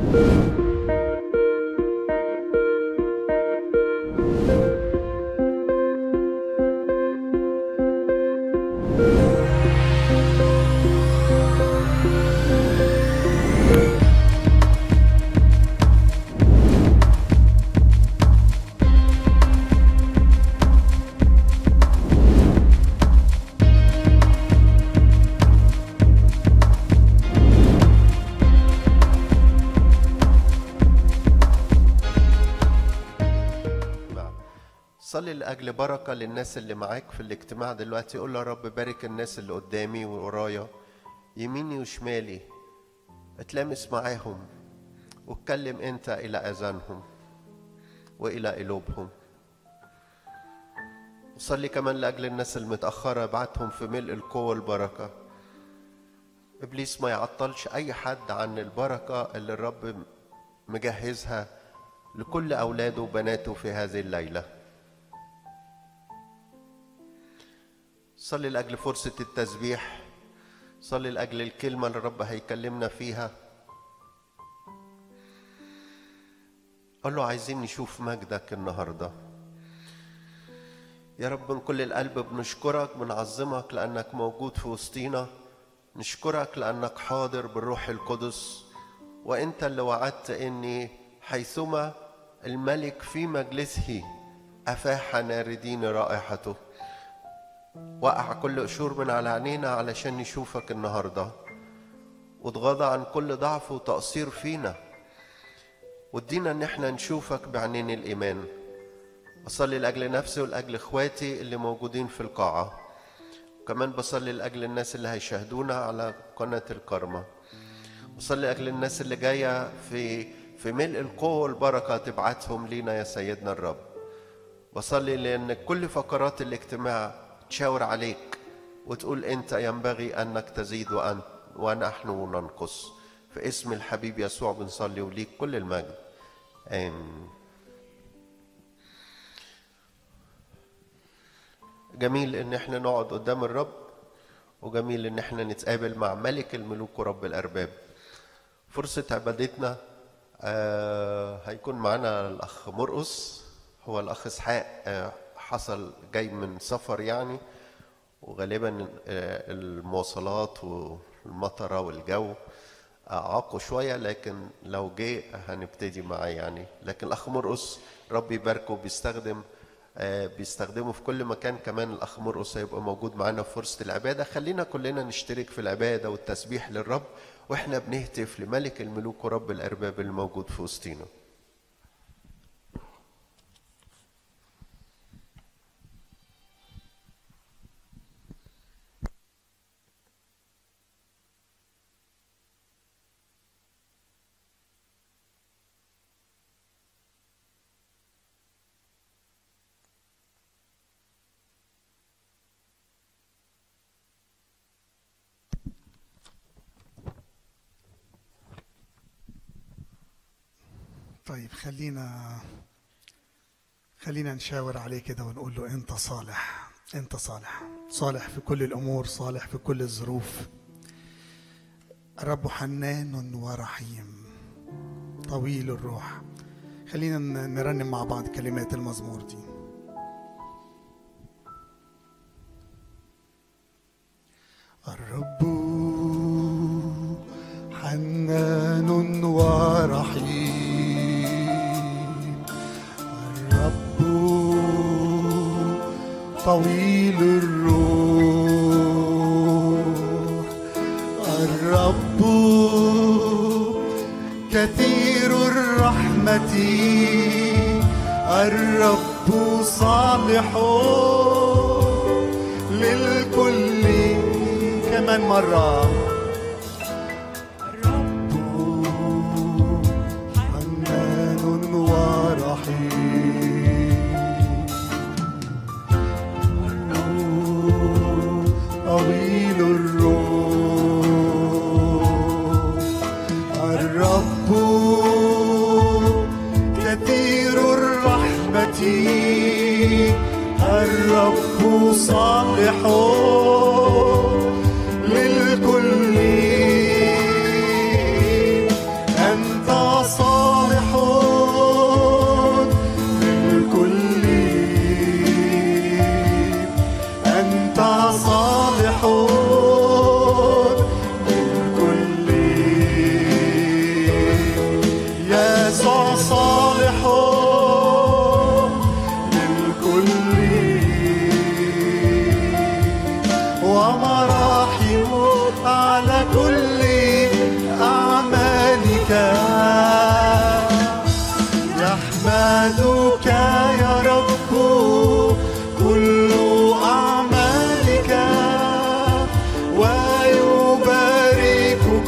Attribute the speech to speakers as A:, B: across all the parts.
A: نعم. صلي لأجل بركة للناس اللي معاك في الاجتماع دلوقتي قول له يا رب بارك الناس اللي قدامي وورايا يميني وشمالي اتلامس معاهم واتكلم انت إلى أذانهم وإلى قلوبهم وصلي كمان لأجل الناس المتأخرة ابعتهم في ملء القوة والبركة إبليس ما يعطلش أي حد عن البركة اللي الرب مجهزها لكل أولاده وبناته في هذه الليلة صلي لأجل فرصة التسبيح صلي لأجل الكلمة اللي الرب هيكلمنا فيها قال له عايزين نشوف مجدك النهارده يا رب من كل القلب بنشكرك بنعظمك لأنك موجود في وسطينا نشكرك لأنك حاضر بالروح القدس وأنت اللي وعدت إني حيثما الملك في مجلسه أفاح ناردين رائحته وقع كل قشور من على عينينا علشان نشوفك النهارده وتغاضى عن كل ضعف وتقصير فينا وادينا ان احنا نشوفك بعينين الايمان بصلي لاجل نفسي ولاجل اخواتي اللي موجودين في القاعه وكمان بصلي لاجل الناس اللي هيشاهدونا على قناه الكرمه بصلي لاجل الناس اللي جايه في في ملء القوه والبركه تبعتهم لينا يا سيدنا الرب بصلي لان كل فقرات الاجتماع تشاور عليك وتقول انت ينبغي انك تزيد وأن ونحن ننقص في اسم الحبيب يسوع بنصلي وليك كل المجد امين جميل ان احنا نقعد قدام الرب وجميل ان احنا نتقابل مع ملك الملوك ورب الارباب فرصة عبادتنا آه هيكون معنا الاخ مرقس هو الاخ اسحاق آه حصل جاي من سفر يعني وغالبا آه المواصلات والمطره والجو اعاقوا شويه لكن لو جه هنبتدي معاه يعني لكن الاخ مرقس ربي يباركه بيستخدم آه، بيستخدمه في كل مكان كمان الاخ مرقس هيبقى موجود معانا في فرصه العباده خلينا كلنا نشترك في العباده والتسبيح للرب واحنا بنهتف لملك الملوك ورب الارباب الموجود في وسطينا
B: طيب خلينا خلينا نشاور عليه كده ونقول له انت صالح انت صالح صالح في كل الامور صالح في كل الظروف الرب حنان ورحيم طويل الروح خلينا ن- نرنم مع بعض كلمات المزمور دي الرب حنان ورحيم الرب طويل الروح الرب كثير الرحمة الرب صالح للكل كمان مرة الرب حنان ورحيم طويل الروح الرب كثير الرحمة الرب صالح للكل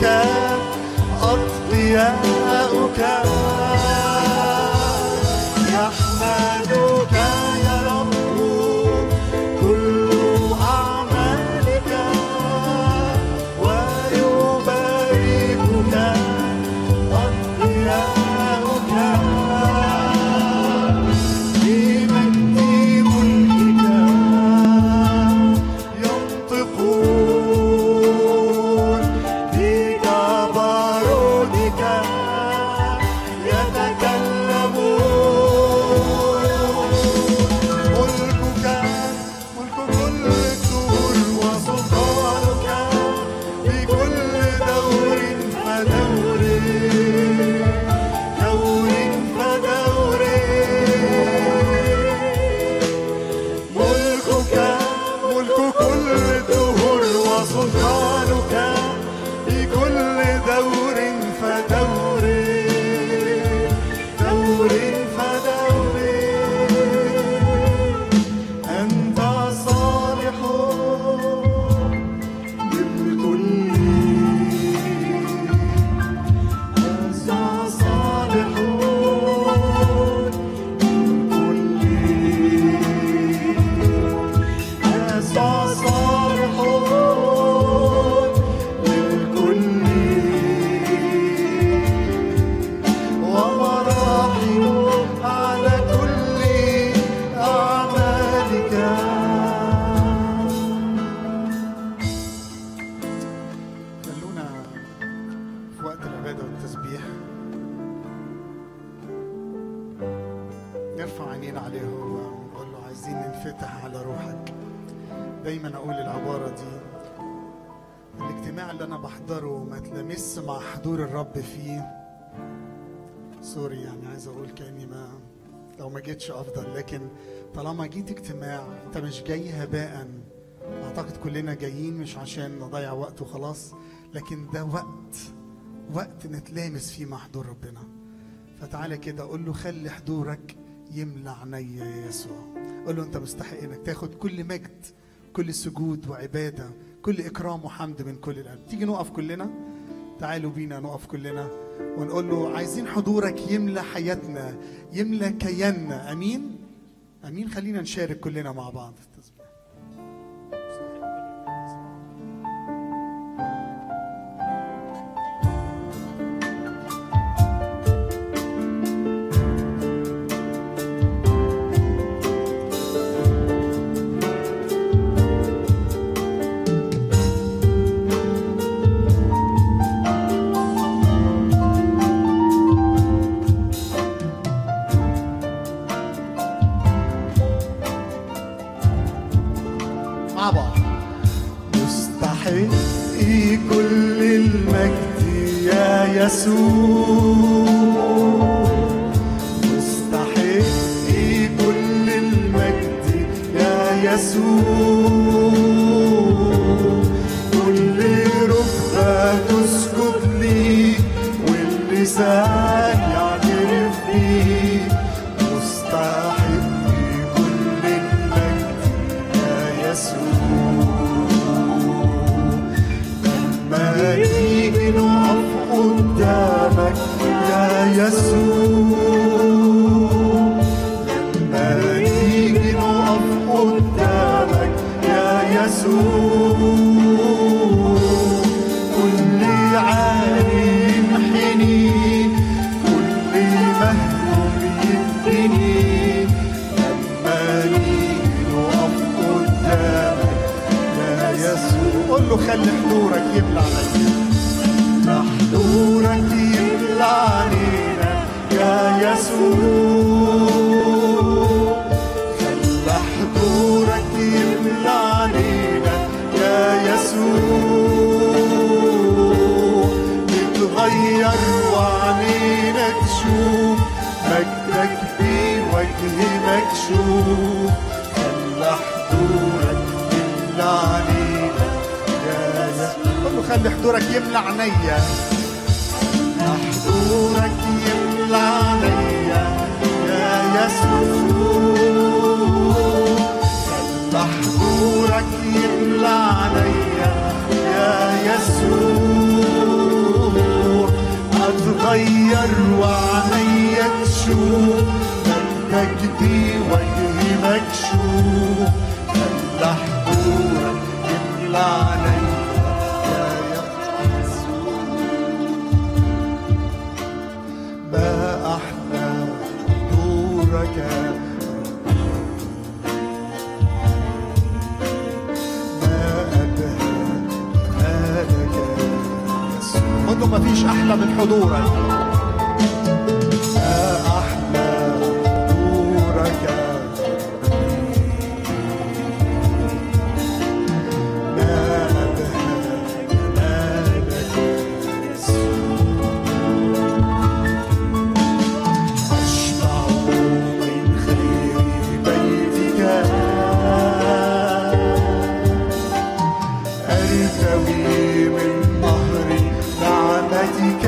B: ملكك أتقياؤك يحمدك يا رب كل أعمالك ويباركك أتقياؤك بمجد ملكك ينطقون بجبروتك يتكلمون ملكك ملك كل الدور وسلطانك بكل دور فدور دور فدور ملكك ملك كل الدهور وسلطانك بكل دور فدور دور فدور أنت صالح للكل أنت صالح للكل يسوع صالح للكل ومراحم على كل أعمالك خلونا في وقت العبادة والتسبيح نرفع عينينا عليه ونقول له عايزين ننفتح على روحك دايما اقول العباره دي الاجتماع اللي انا بحضره ما تلمس مع حضور الرب فيه سوري يعني عايز اقول كاني ما لو ما جيتش افضل لكن طالما جيت اجتماع انت مش جاي هباء اعتقد كلنا جايين مش عشان نضيع وقت وخلاص لكن ده وقت وقت نتلامس فيه مع حضور ربنا فتعالى كده قول له خلي حضورك يملى عينيا يا يسوع قول له انت مستحق انك تاخد كل مجد كل سجود وعباده كل اكرام وحمد من كل القلب تيجي نقف كلنا تعالوا بينا نقف كلنا ونقول له عايزين حضورك يملى حياتنا يملى كياننا امين امين خلينا نشارك كلنا مع بعض التسبيح مع بعض مستحق كل المجد يا يسوع مستحق كل المجد يا يسوع كل ركبة تسجد لي واللسان يعترف بي مستحق كل المجد يا يسوع لما نيجي نقف قدامك يا يسوع لما نيجي نقف قدامك يا يسوع كل عالي ينحني كل مهموم يبني لما نيجي نقف قدامك يا يسوع قول له خلي حضورك يملى علينا حضورك يملى علينا يا يسوع خلى حضورك يملى علينا يا يسوع نتغير وعنينا تشوف مجدك في وجه مكشوف خلى حضورك يملى علينا يا يسوع قول له خلي حضورك يملى عينيا حضورك يملى عينيا يا يسوع خلى حضورك يملى عليا يا يسوع
C: يروع عينك شوف مجدك بوجه مكشوف خلى حضورك يملى عليا يا يسوع ما أحلى حضورك ما أبهى جمالك يسوع قل له مفيش أحلى من حضورك ما أحلى حضورك ما أبهى جمالك يسوع أشبع من خير بيتك أرتوي من نهر نعمتك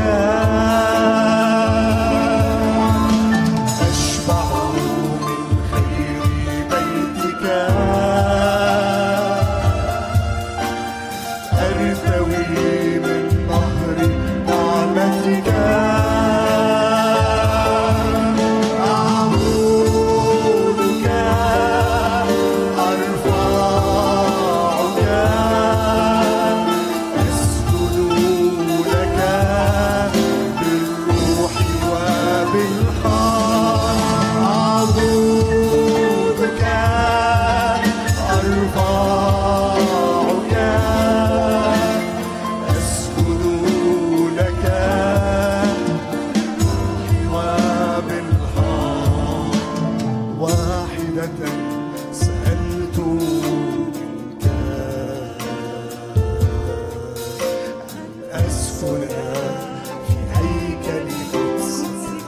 C: أشبع من خير بيتك أرتوي من نهر نعمتك أعبدك أرفعك أسجد لك بالروح وبالحق أعبدك أرفعك أسجد لك وبالحق واحدة سألت منك أن أسكن في هيكل قدسك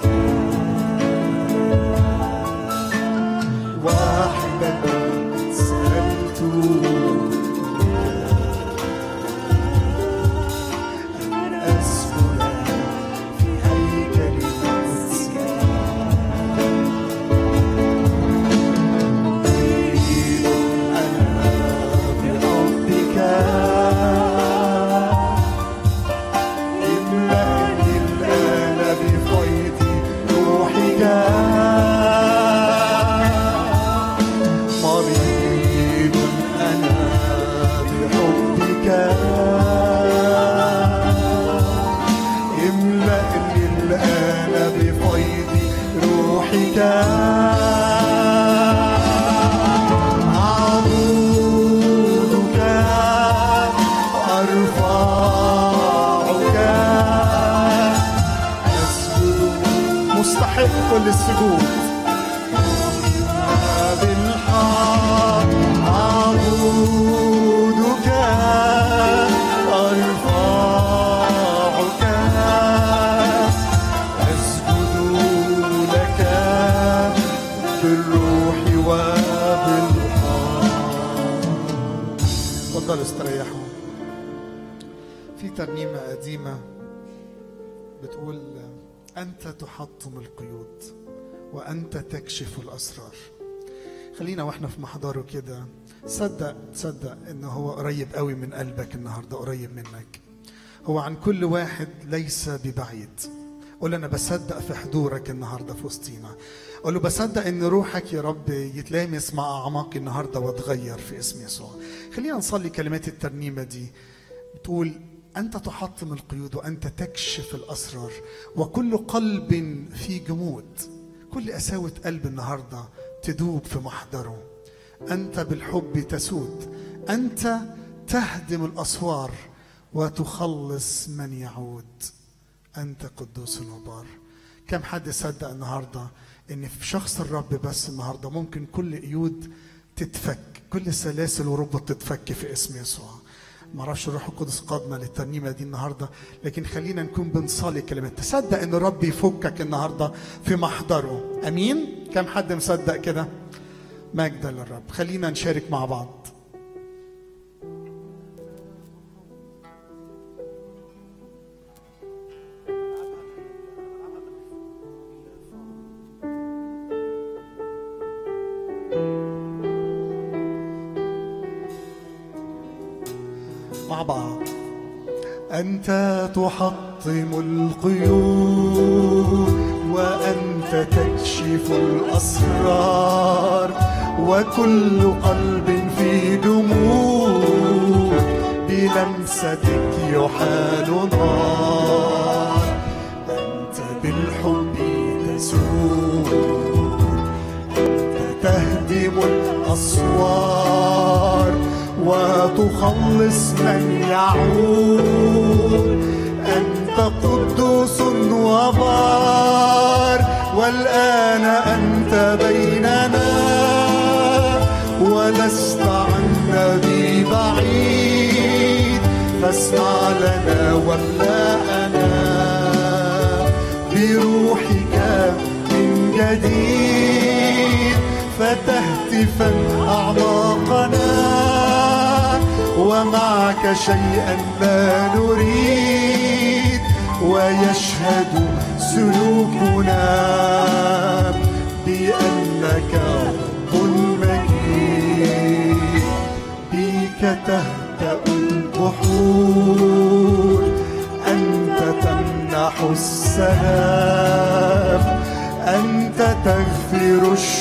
C: واحدة سألت منك أن أسكن في هيكل قدسك أريد أنا بحبك املأني الآن بفيض روحك مريض أنا بحبك املأني الآن بفيض روحك أعبدك أرفعك أسجد مستحق كل السجود بالحق أعبدك أرفعك أسجد لك بالروح وبالحق
B: اتفضلوا استريحوا في ترنيمة قديمة بتقول أنت تحطم القيود وأنت تكشف الأسرار خلينا واحنا في محضره كده صدق صدق ان هو قريب قوي من قلبك النهارده قريب منك هو عن كل واحد ليس ببعيد قول انا بصدق في حضورك النهارده في وسطينا قول له بصدق ان روحك يا رب يتلامس مع اعماقي النهارده واتغير في اسم يسوع خلينا نصلي كلمات الترنيمه دي بتقول انت تحطم القيود وانت تكشف الاسرار وكل قلب في جمود كل قساوه قلب النهارده تدوب في محضره انت بالحب تسود انت تهدم الاسوار وتخلص من يعود أنت قدوس وبار كم حد صدق النهاردة إن في شخص الرب بس النهاردة ممكن كل قيود تتفك كل سلاسل وربط تتفك في اسم يسوع ما اعرفش الروح القدس قادنا للترنيمه دي النهارده لكن خلينا نكون بنصلي كلمات تصدق ان الرب يفكك النهارده في محضره امين كم حد مصدق كده مجدا للرب خلينا نشارك مع بعض مع بعض
C: أنت تحط تحطم القيود وأنت تكشف الأسرار وكل قلب في جمود بلمستك يحال نار أنت بالحب تسود أنت تهدم الأسوار وتخلص من يعود أنت قدوس وبار والآن أنت بيننا ولست عنا ببعيد فاسمع لنا واملأنا بروحك من جديد فتهتفا أعماقنا ومعك شيئا لا نريد ويشهد سلوكنا بأنك رب مجيد بك تهدأ البحور أنت تمنح السلام أنت تغفر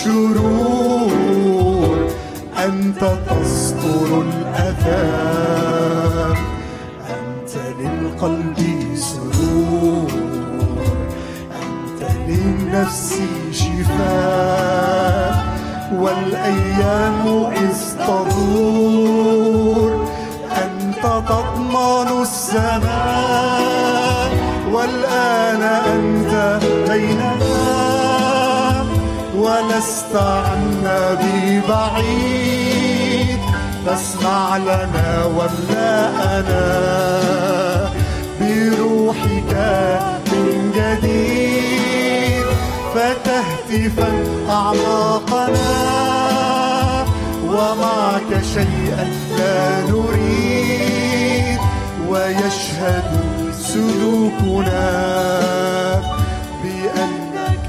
C: الشرور أنت تستر الأثام أنت للقلب سرور أنت للنفس شفاء والأيام إذ تدور أنت تضمن السماء والآن أنت بيننا ولست عنا ببعيد فاسمع لنا واملأنا بروحك من جديد فتهتفا أعماقنا ومعك شيئا لا نريد ويشهد سلوكنا بأنك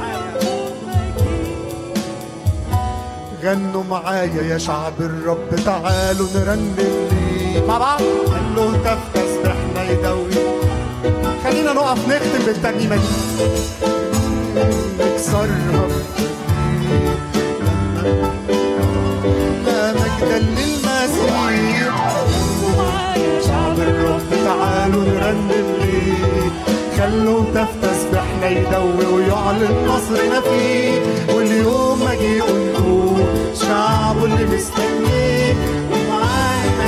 C: غنوا معايا يا شعب الرب تعالوا نرنم ليه مع بعض قال له هتاف تسبحنا يدوي خلينا نقف نختم بالترنيمه دي نكسرها لا مجدا للمسيح شعب الرب تعالوا نرنم ليه خلوا هتاف تسبحنا يدوي ويعلن نصرنا فيه واليوم مجيء النور شعبه اللي مستنيه ومعانا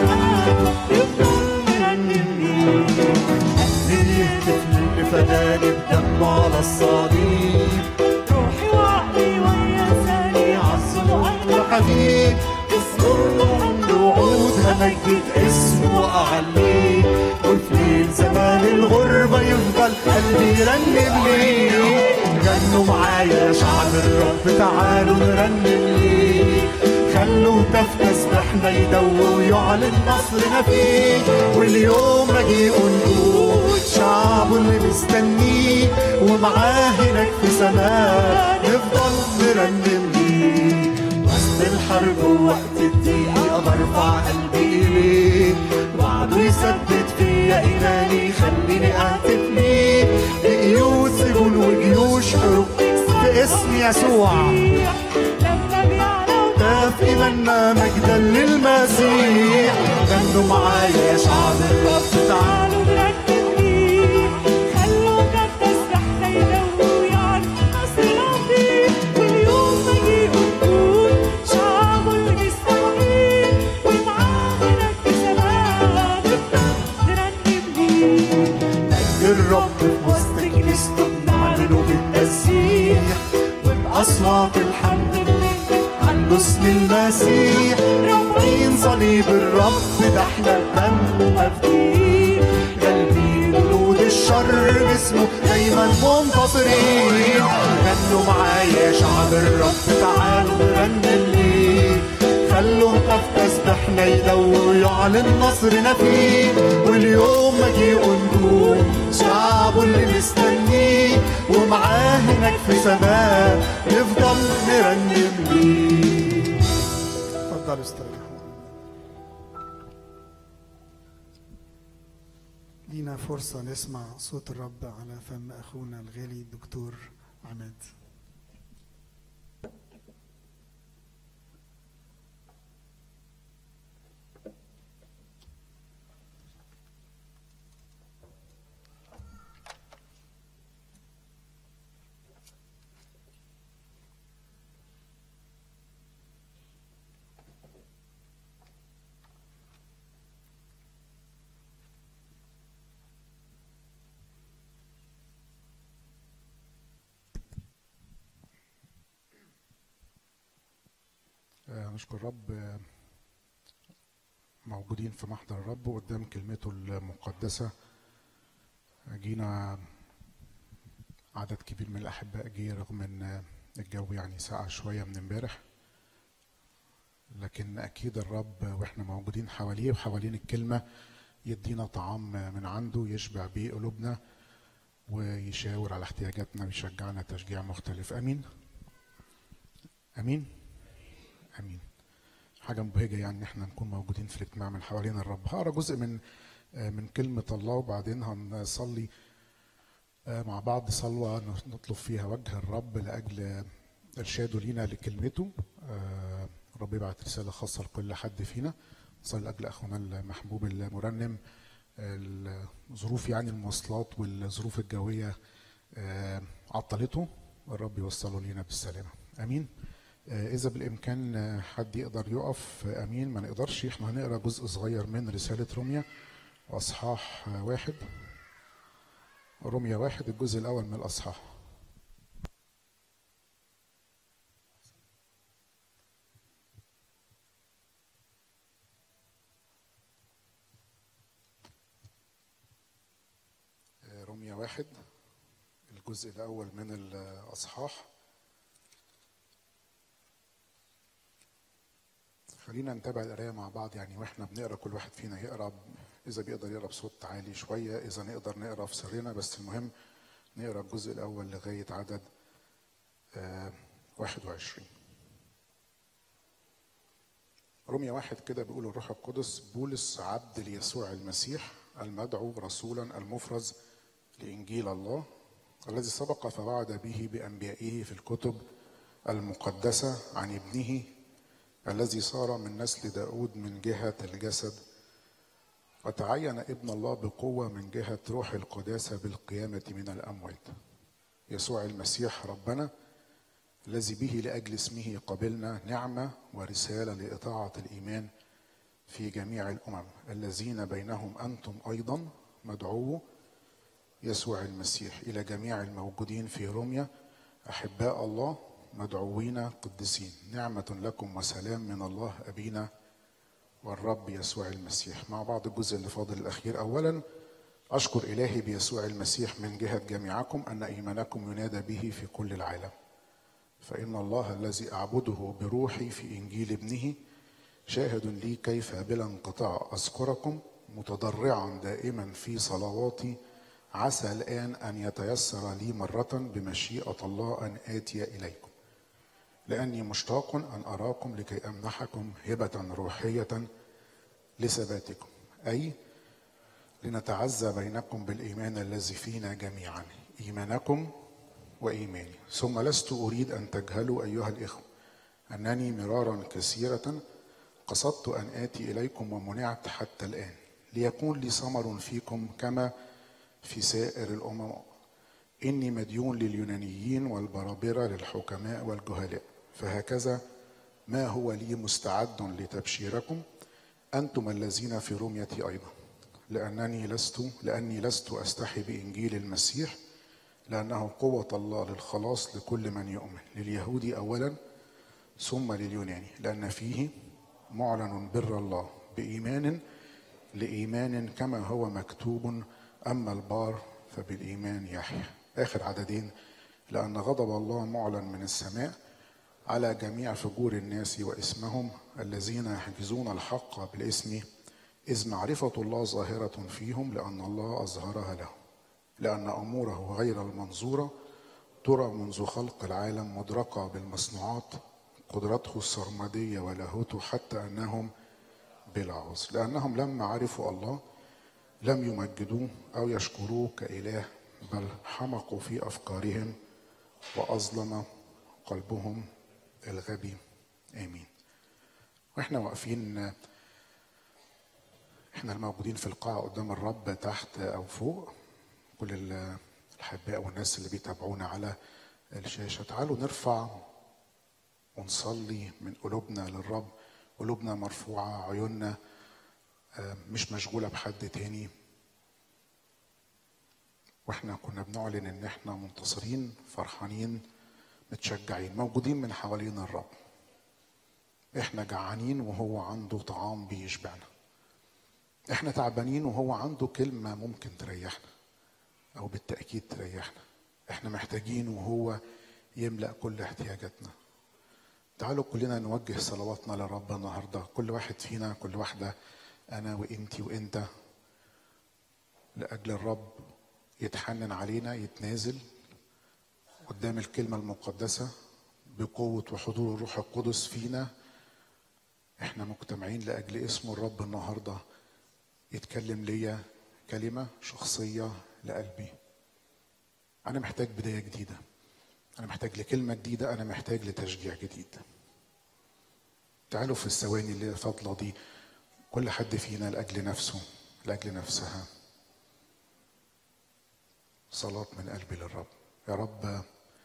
C: اللي يهتف اللي فداني بدمه على الصليب
D: روحي وعقلي ويا
C: عظم الحبيب اسمه عنده وعود همجد اسمه وأعليه وفي ليل زمان الغربة يفضل قلبي يرنم ليه غنوا معايا يا شعب الرب تعالوا نرنم ليه خلوا هتاف تسبحنا يدوي ويعلن نصرنا فيه واليوم مجيء نقول شعبه اللي مستنيه ومعاه هناك في سماء نفضل نرنم ليه وسط الحرب ووقت الضيقة برفع قلبي إليه وعده يثبت فيا إيماني خليني أهتف ليه قيود سجون وجيوش حروب في اسم يسوع
D: لما بيعلى
C: في إيماننا مجدا للمسيح غنوا معايا يا شعب الرب تعالوا
D: تعالوا نرنم ليه خلوا كان تسبحنا يدوي ويعرف نصرنا فيه واليوم مجيء نقول شعبه اللي مستنيه ومعاه هناك في سماء نفضل نرنم ليه
C: الرب في وسط كنيسته بنعلنه بالتسبيح وبأصوات الحمد لله عنده اسم المسيح رافعين صليب الرب ده احنا بدم مفدين غالبين جنود الشر باسمه دايما منتصرين غنوا معايا يا شعب الرب تعالوا نرنم ليه خلوا هتاف تسبحنا يدوي ويعلن نصرنا فيه واليوم مجيء نقول شعبه اللي مستنيه ومعاه هناك في سماء نفضل نرنم ليه اتفضلوا استريحوا
B: لينا فرصة نسمع صوت الرب على فم أخونا الغالي الدكتور عماد
E: آه، نشكر الرب آه، موجودين في محضر الرب وقدام كلمته المقدسة جينا عدد كبير من الأحباء جه رغم إن الجو يعني ساقع شوية من امبارح لكن أكيد الرب وإحنا موجودين حواليه وحوالين الكلمة يدينا طعام من عنده يشبع بيه قلوبنا ويشاور على احتياجاتنا ويشجعنا تشجيع مختلف أمين أمين امين حاجه مبهجه يعني ان احنا نكون موجودين في الاجتماع من حوالين الرب هقرا جزء من آه، من كلمه الله وبعدين هنصلي آه، مع بعض صلوه نطلب فيها وجه الرب لاجل ارشاده لينا لكلمته آه، الرب يبعت رساله خاصه لكل حد فينا نصلي لاجل اخونا المحبوب المرنم الظروف يعني المواصلات والظروف الجويه آه، عطلته الرب يوصله لينا بالسلامه امين آه، إذا بالإمكان آه، حد يقدر يقف آه، أمين ما نقدرش إحنا هنقرا جزء صغير من رسالة روميا وأصحاح آه، واحد روميا واحد الجزء الأول من الأصحاح آه، روميا واحد الجزء الأول من الأصحاح خلينا نتابع القرايه مع بعض يعني واحنا بنقرا كل واحد فينا يقرا ب- اذا بيقدر يقرا بصوت عالي شويه اذا نقدر نقرا في سرنا بس المهم نقرا الجزء الاول لغايه عدد آه 21 رمية واحد كده بيقول الروح القدس بولس عبد ليسوع المسيح المدعو رسولا المفرز لإنجيل الله الذي سبق فوعد به بأنبيائه في الكتب المقدسة عن ابنه الذي صار من نسل داود من جهة الجسد وتعين ابن الله بقوة من جهة روح القداسة بالقيامة من الأموات يسوع المسيح ربنا الذي به لأجل اسمه قبلنا نعمة ورسالة لإطاعة الإيمان في جميع الأمم الذين بينهم أنتم أيضا مدعو يسوع المسيح إلى جميع الموجودين في روميا أحباء الله مدعوين قدسين نعمة لكم وسلام من الله أبينا والرب يسوع المسيح مع بعض الجزء اللي فاضل الأخير أولا أشكر إلهي بيسوع المسيح من جهة جميعكم أن إيمانكم ينادى به في كل العالم فإن الله الذي أعبده بروحي في إنجيل ابنه شاهد لي كيف بلا انقطاع أذكركم متضرعا دائما في صلواتي عسى الآن أن يتيسر لي مرة بمشيئة الله أن آتي إليكم لأني مشتاق أن أراكم لكي أمنحكم هبة روحية لثباتكم أي لنتعزى بينكم بالإيمان الذي فينا جميعا إيمانكم وإيماني ثم لست أريد أن تجهلوا أيها الإخوة أنني مرارا كثيرة قصدت أن آتي إليكم ومنعت حتى الآن ليكون لي ثمر فيكم كما في سائر الأمم إني مديون لليونانيين والبرابرة للحكماء والجهلاء فهكذا ما هو لي مستعد لتبشيركم أنتم الذين في رميتي أيضا لأنني لست لأني لست أستحي بإنجيل المسيح لأنه قوة الله للخلاص لكل من يؤمن لليهود أولا ثم لليوناني لأن فيه معلن بر الله بإيمان لإيمان كما هو مكتوب أما البار فبالإيمان يحيى آخر عددين لأن غضب الله معلن من السماء على جميع فجور الناس واسمهم الذين يحجزون الحق بالاسم إذ معرفة الله ظاهرة فيهم لأن الله أظهرها لهم لأن أموره غير المنظورة ترى منذ خلق العالم مدركة بالمصنوعات قدرته السرمدية ولاهوته حتى أنهم بلا عذر لأنهم لما عرفوا الله لم يمجدوه أو يشكروه كإله بل حمقوا في أفكارهم وأظلم قلبهم الغبي آمين واحنا واقفين احنا الموجودين في القاعة قدام الرب تحت أو فوق كل ال- الأحباء والناس اللي بيتابعونا على الشاشة تعالوا نرفع ونصلي من قلوبنا للرب قلوبنا مرفوعة عيوننا آه، مش مشغولة بحد تاني واحنا كنا بنعلن ان احنا منتصرين فرحانين متشجعين موجودين من حوالين الرب احنا جعانين وهو عنده طعام بيشبعنا احنا تعبانين وهو عنده كلمة ممكن تريحنا او بالتأكيد تريحنا احنا محتاجين وهو يملأ كل احتياجاتنا تعالوا كلنا نوجه صلواتنا لرب النهارده كل واحد فينا كل واحده انا وانتي وانت لاجل الرب يتحنن علينا يتنازل قدام الكلمه المقدسه بقوه وحضور الروح القدس فينا احنا مجتمعين لاجل اسم الرب النهارده يتكلم ليا كلمه شخصيه لقلبي انا محتاج بدايه جديده أنا محتاج لكلمة جديدة أنا محتاج لتشجيع جديد تعالوا في الثواني اللي فاضلة دي كل حد فينا لأجل نفسه لأجل نفسها صلاة من قلبي للرب يا رب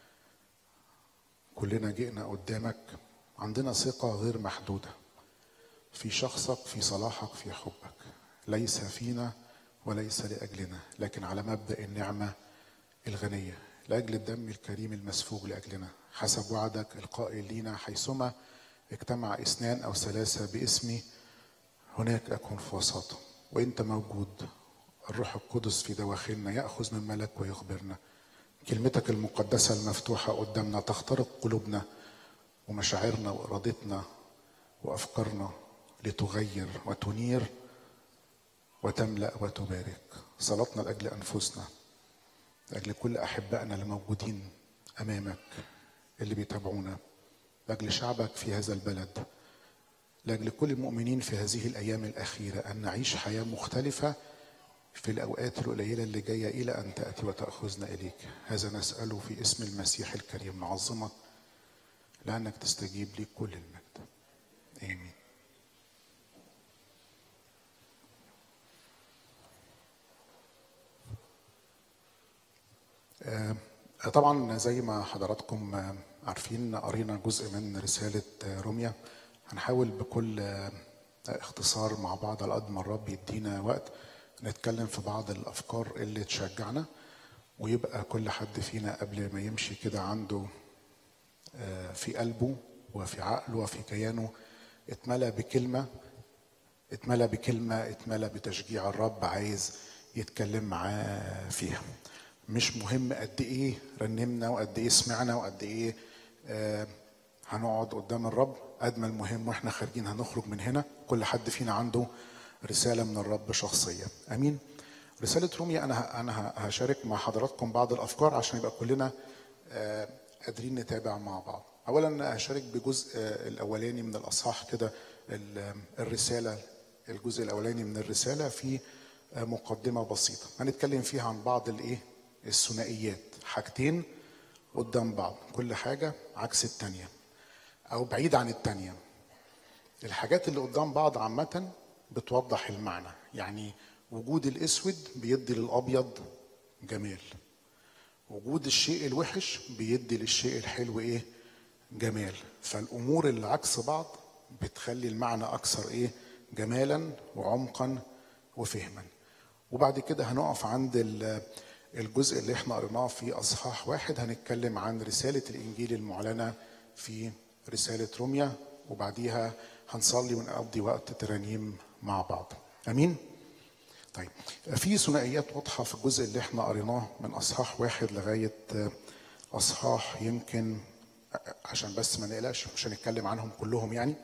E: كلنا جئنا قدامك عندنا ثقة غير محدودة في شخصك في صلاحك في حبك ليس فينا وليس لأجلنا لكن على مبدأ النعمة الغنية لأجل الدم الكريم المسفوك لأجلنا حسب وعدك القائل لينا حيثما اجتمع اثنان أو ثلاثة باسمي هناك أكون في وسطهم وأنت موجود الروح القدس في دواخلنا يأخذ من ملك ويخبرنا كلمتك المقدسة المفتوحة قدامنا تخترق قلوبنا ومشاعرنا وإرادتنا وأفكارنا لتغير وتنير وتملأ وتبارك صلاتنا لأجل أنفسنا لأجل كل أحبائنا اللي موجودين أمامك اللي بيتابعونا لأجل شعبك في هذا البلد لأجل كل المؤمنين في هذه الأيام الأخيرة أن نعيش حياة مختلفة في الأوقات القليلة اللي جاية إلى أن تأتي وتأخذنا إليك هذا نسأله في اسم المسيح الكريم نعظمك لأنك تستجيب لي كل المجد آمين آه، طبعا زي ما حضراتكم آه، عارفين قرينا جزء من رسالة آه، روميا هنحاول بكل آه، اختصار مع بعض على قد ما الرب يدينا وقت نتكلم في بعض الأفكار اللي تشجعنا ويبقى كل حد فينا قبل ما يمشي كده عنده آه، في قلبه وفي عقله وفي كيانه اتملى بكلمة اتملى بكلمة اتملى بتشجيع الرب عايز يتكلم معاه فيها مش مهم قد ايه رنمنا وقد ايه سمعنا وقد ايه آه هنقعد قدام الرب قد ما المهم واحنا خارجين هنخرج من هنا كل حد فينا عنده رسالة من الرب شخصية امين رسالة روميا انا ه- انا ه- هشارك مع حضراتكم بعض الافكار عشان يبقى كلنا آه قادرين نتابع مع بعض اولا هشارك بجزء آه الاولاني من الاصحاح كده ال- الرسالة الجزء الاولاني من الرسالة في آه مقدمة بسيطة هنتكلم فيها عن بعض الايه الثنائيات حاجتين قدام بعض كل حاجة عكس التانية أو بعيد عن التانية الحاجات اللي قدام بعض عامة بتوضح المعنى يعني وجود الأسود بيدي للأبيض جمال وجود الشيء الوحش بيدي للشيء الحلو إيه جمال فالأمور اللي عكس بعض بتخلي المعنى أكثر إيه جمالا وعمقا وفهما وبعد كده هنقف عند ال- الجزء اللي احنا قريناه في اصحاح واحد هنتكلم عن رساله الانجيل المعلنه في رساله روميا وبعديها هنصلي ونقضي وقت ترانيم مع بعض امين طيب في ثنائيات واضحه في الجزء اللي احنا قريناه من اصحاح واحد لغايه اصحاح يمكن عشان بس ما نقلقش مش هنتكلم عنهم كلهم يعني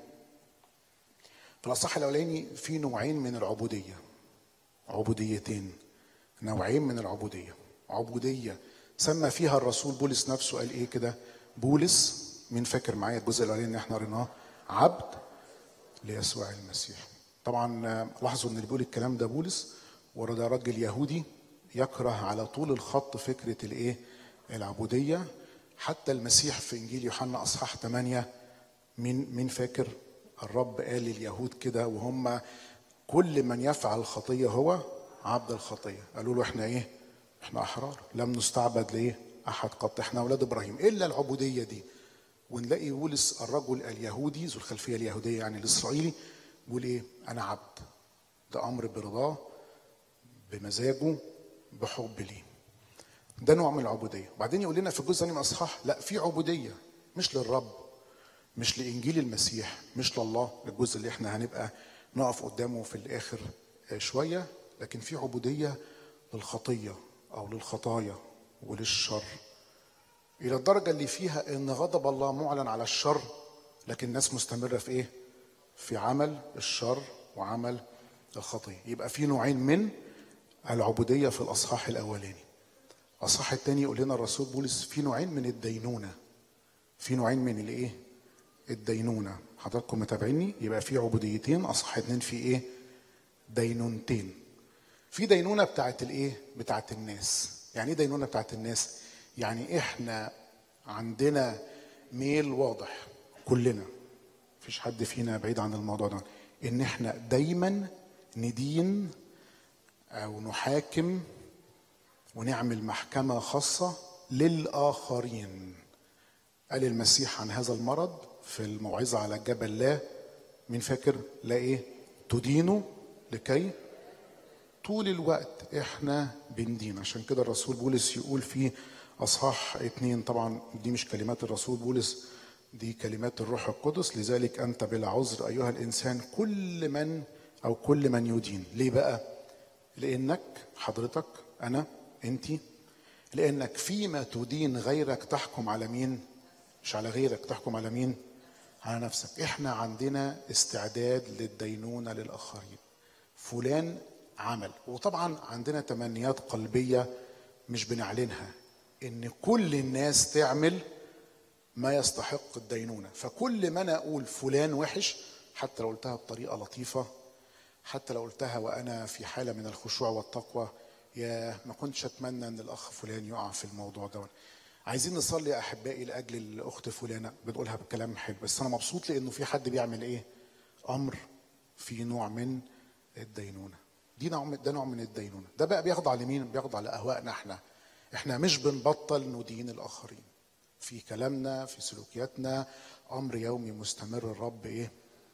E: في الاصحاح الاولاني في نوعين من العبوديه عبوديتين نوعين من العبودية عبودية سمى فيها الرسول بولس نفسه قال ايه كده بولس مين فاكر معايا الجزء الاولاني اللي احنا قريناه عبد ليسوع المسيح طبعا آه، لاحظوا ان اللي بيقول الكلام ده بولس وده راجل يهودي يكره على طول الخط فكرة الايه العبودية حتى المسيح في انجيل يوحنا اصحاح 8 مين مين فاكر الرب قال لليهود كده وهم كل من يفعل الخطية هو عبد الخطية قالوا له احنا ايه احنا احرار لم نستعبد لايه احد قط احنا اولاد ابراهيم الا العبودية دي ونلاقي بولس الرجل اليهودي ذو الخلفية اليهودية يعني الاسرائيلي بيقول ايه انا عبد ده امر برضاه بمزاجه بحب ليه ده نوع من العبودية وبعدين يقول لنا في الجزء الثاني من الأصحاح لا في عبودية مش للرب مش لإنجيل المسيح مش لله الجزء اللي احنا هنبقى نقف قدامه في الآخر آه، شوية لكن في عبودية للخطية أو للخطايا وللشر إلى الدرجة اللي فيها إن غضب الله معلن على الشر لكن الناس مستمرة في إيه؟ في عمل الشر وعمل الخطية يبقى في نوعين من العبودية في الأصحاح الأولاني الأصحاح الثاني يقول لنا الرسول بولس في نوعين من الدينونة في نوعين من الإيه؟ الدينونة حضراتكم متابعيني يبقى في عبوديتين أصحاح اتنين في إيه؟ دينونتين في دينونة بتاعت الإيه؟ بتاعت الناس يعني إيه دينونة بتاعت الناس؟ يعني إحنا عندنا ميل واضح كلنا مفيش حد فينا بعيد عن الموضوع ده ان احنا دايما ندين او نحاكم ونعمل محكمه خاصه للاخرين قال المسيح عن هذا المرض في الموعظه على الجبل لا مين فاكر لا ايه تدينوا لكي طول الوقت احنا بندين عشان كده الرسول بولس يقول في اصحاح اتنين طبعا دي مش كلمات الرسول بولس دي كلمات الروح القدس لذلك انت بلا عذر ايها الانسان كل من او كل من يدين ليه بقى لانك حضرتك انا انت لانك فيما تدين غيرك تحكم على مين مش على غيرك تحكم على مين على نفسك احنا عندنا استعداد للدينونة للآخرين فلان عمل وطبعا عندنا تمنيات قلبية مش بنعلنها ان كل الناس تعمل ما يستحق الدينونة فكل ما انا اقول فلان وحش حتى لو قلتها بطريقة لطيفة حتى لو قلتها وانا في حالة من الخشوع والتقوى يا ما كنتش اتمنى ان الاخ فلان يقع في الموضوع ده عايزين نصلي يا احبائي لاجل الاخت فلانه بنقولها بكلام حلو بس انا مبسوط لانه في حد بيعمل ايه امر في نوع من الدينونه دي نوع من- ده نوع من الدينونه ده بقى بيخضع لمين بيخضع لاهوائنا احنا احنا مش بنبطل ندين الاخرين في كلامنا في سلوكياتنا امر يومي مستمر الرب ايه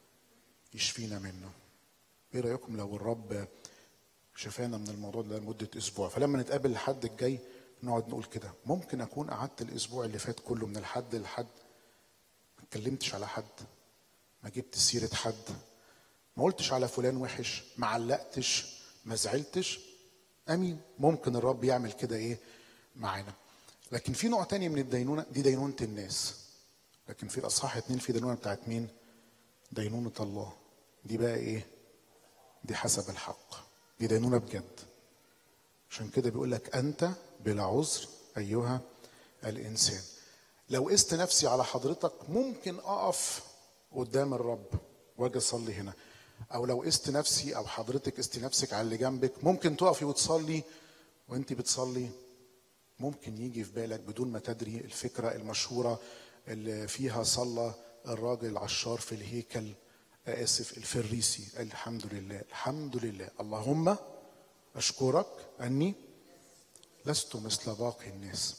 E: يشفينا منه ايه رايكم لو الرب شفانا من الموضوع ده لمده اسبوع فلما نتقابل الحد الجاي نقعد نقول كده ممكن اكون قعدت الاسبوع اللي فات كله من الحد لحد ما اتكلمتش على حد ما جبت سيره حد ما قلتش على فلان وحش ما علقتش ما زعلتش امين ممكن الرب يعمل كده ايه معانا لكن في نوع تاني من الدينونه دي دينونه الناس لكن في الاصحاح اتنين في دينونه بتاعت مين دينونه الله دي بقى ايه دي حسب الحق دي دينونه بجد عشان كده بيقول لك انت بلا عذر ايها الانسان لو قست نفسي على حضرتك ممكن اقف قدام الرب واجي اصلي هنا او لو قست نفسي او حضرتك قست نفسك على اللي جنبك ممكن تقفي وتصلي وانت بتصلي ممكن يجي في بالك بدون ما تدري الفكره المشهوره اللي فيها صلى الراجل العشار في الهيكل اسف الفريسي قال الحمد لله الحمد لله اللهم اشكرك اني لست مثل باقي الناس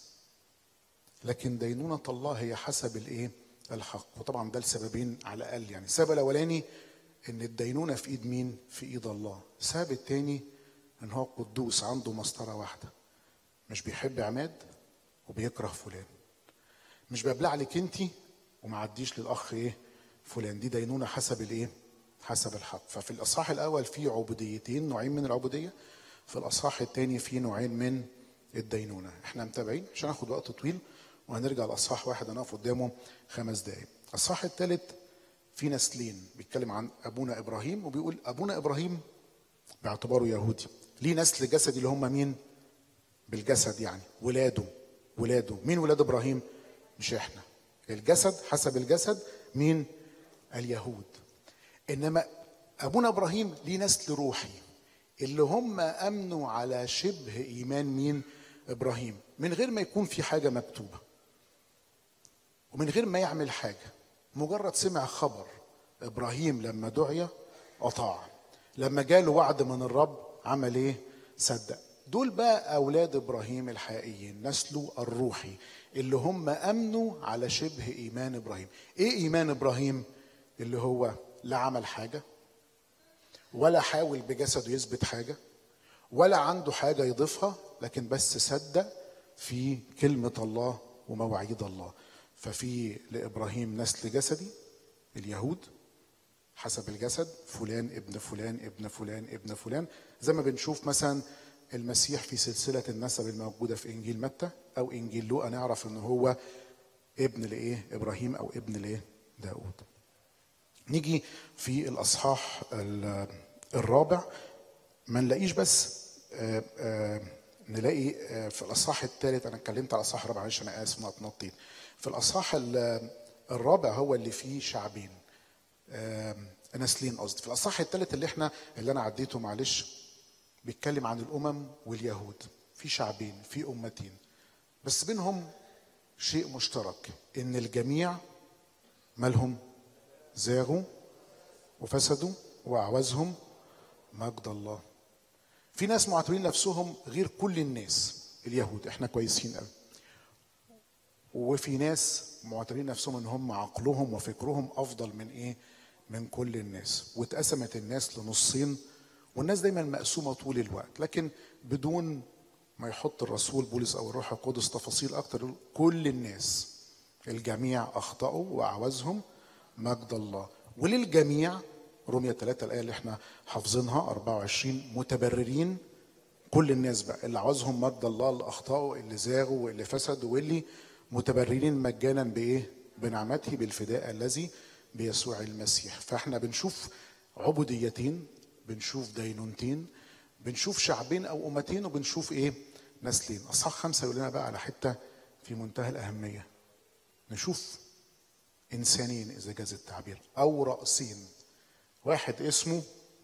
E: لكن دينونة الله هي حسب الايه الحق وطبعا ده لسببين على الاقل يعني السبب الاولاني ان الدينونة في ايد مين في ايد الله السبب الثاني ان هو قدوس عنده مسطرة واحدة مش بيحب عماد وبيكره فلان مش ببلع لك انت وما عديش للاخ ايه فلان دي دينونة حسب الايه حسب الحق ففي الاصحاح الاول في عبوديتين نوعين من العبودية في الاصحاح الثاني في نوعين من الدينونة احنا متابعين مش هناخد وقت طويل وهنرجع لاصحاح واحد هنقف قدامه خمس دقايق الاصحاح الثالث في نسلين بيتكلم عن ابونا ابراهيم وبيقول ابونا ابراهيم باعتباره يهودي ليه نسل جسدي اللي هم مين بالجسد يعني ولاده ولاده مين ولاد ابراهيم مش احنا الجسد حسب الجسد مين اليهود انما ابونا ابراهيم ليه نسل روحي اللي هم امنوا على شبه ايمان مين ابراهيم من غير ما يكون في حاجه مكتوبه ومن غير ما يعمل حاجه مجرد سمع خبر ابراهيم لما دعي اطاع لما جاله وعد من الرب عمل ايه صدق دول بقى اولاد ابراهيم الحقيقيين نسله الروحي اللي هم امنوا على شبه ايمان ابراهيم ايه ايمان ابراهيم اللي هو لا عمل حاجه ولا حاول بجسده يثبت حاجه ولا عنده حاجه يضيفها لكن بس صدق في كلمه الله ومواعيد الله ففي لابراهيم نسل جسدي اليهود حسب الجسد فلان ابن فلان ابن فلان ابن فلان زي ما بنشوف مثلا المسيح في سلسله النسب الموجوده في انجيل متى او انجيل لوقا نعرف ان هو ابن لايه ابراهيم او ابن لايه داود نيجي في الاصحاح ال- الرابع ما نلاقيش بس آه، آه، نلاقي آه، في الاصحاح الثالث انا اتكلمت على الاصحاح الرابع معلش انا اسف انا اتنطيت في الاصحاح ال- الرابع هو اللي فيه شعبين آم، نسلين قصدي في الاصحاح الثالث اللي احنا اللي انا عديته معلش بيتكلم عن الامم واليهود في شعبين في امتين بس بينهم شيء مشترك ان الجميع مالهم زاغوا وفسدوا واعوزهم مجد الله في ناس معتبرين نفسهم غير كل الناس اليهود احنا كويسين قوي وفي ناس معتبرين نفسهم ان هم عقلهم وفكرهم افضل من ايه من كل الناس واتقسمت الناس لنصين والناس دايما مقسومه طول الوقت لكن بدون ما يحط الرسول بولس او الروح القدس تفاصيل اكتر يقول كل الناس الجميع اخطاوا واعوزهم مجد الله وللجميع رومية 3 الآية اللي احنا حافظينها 24 متبررين كل الناس بقى اللي عاوزهم مجد الله اللي اخطاوا اللي زاغوا واللي فسدوا واللي متبررين مجانا بايه؟ بنعمته بالفداء الذي بيسوع المسيح فاحنا بنشوف عبوديتين بنشوف دينونتين بنشوف شعبين او امتين وبنشوف ايه؟ نسلين اصحاح خمسه يقول لنا بقى على حته في منتهى الاهميه نشوف انسانين اذا جاز التعبير او راسين واحد اسمه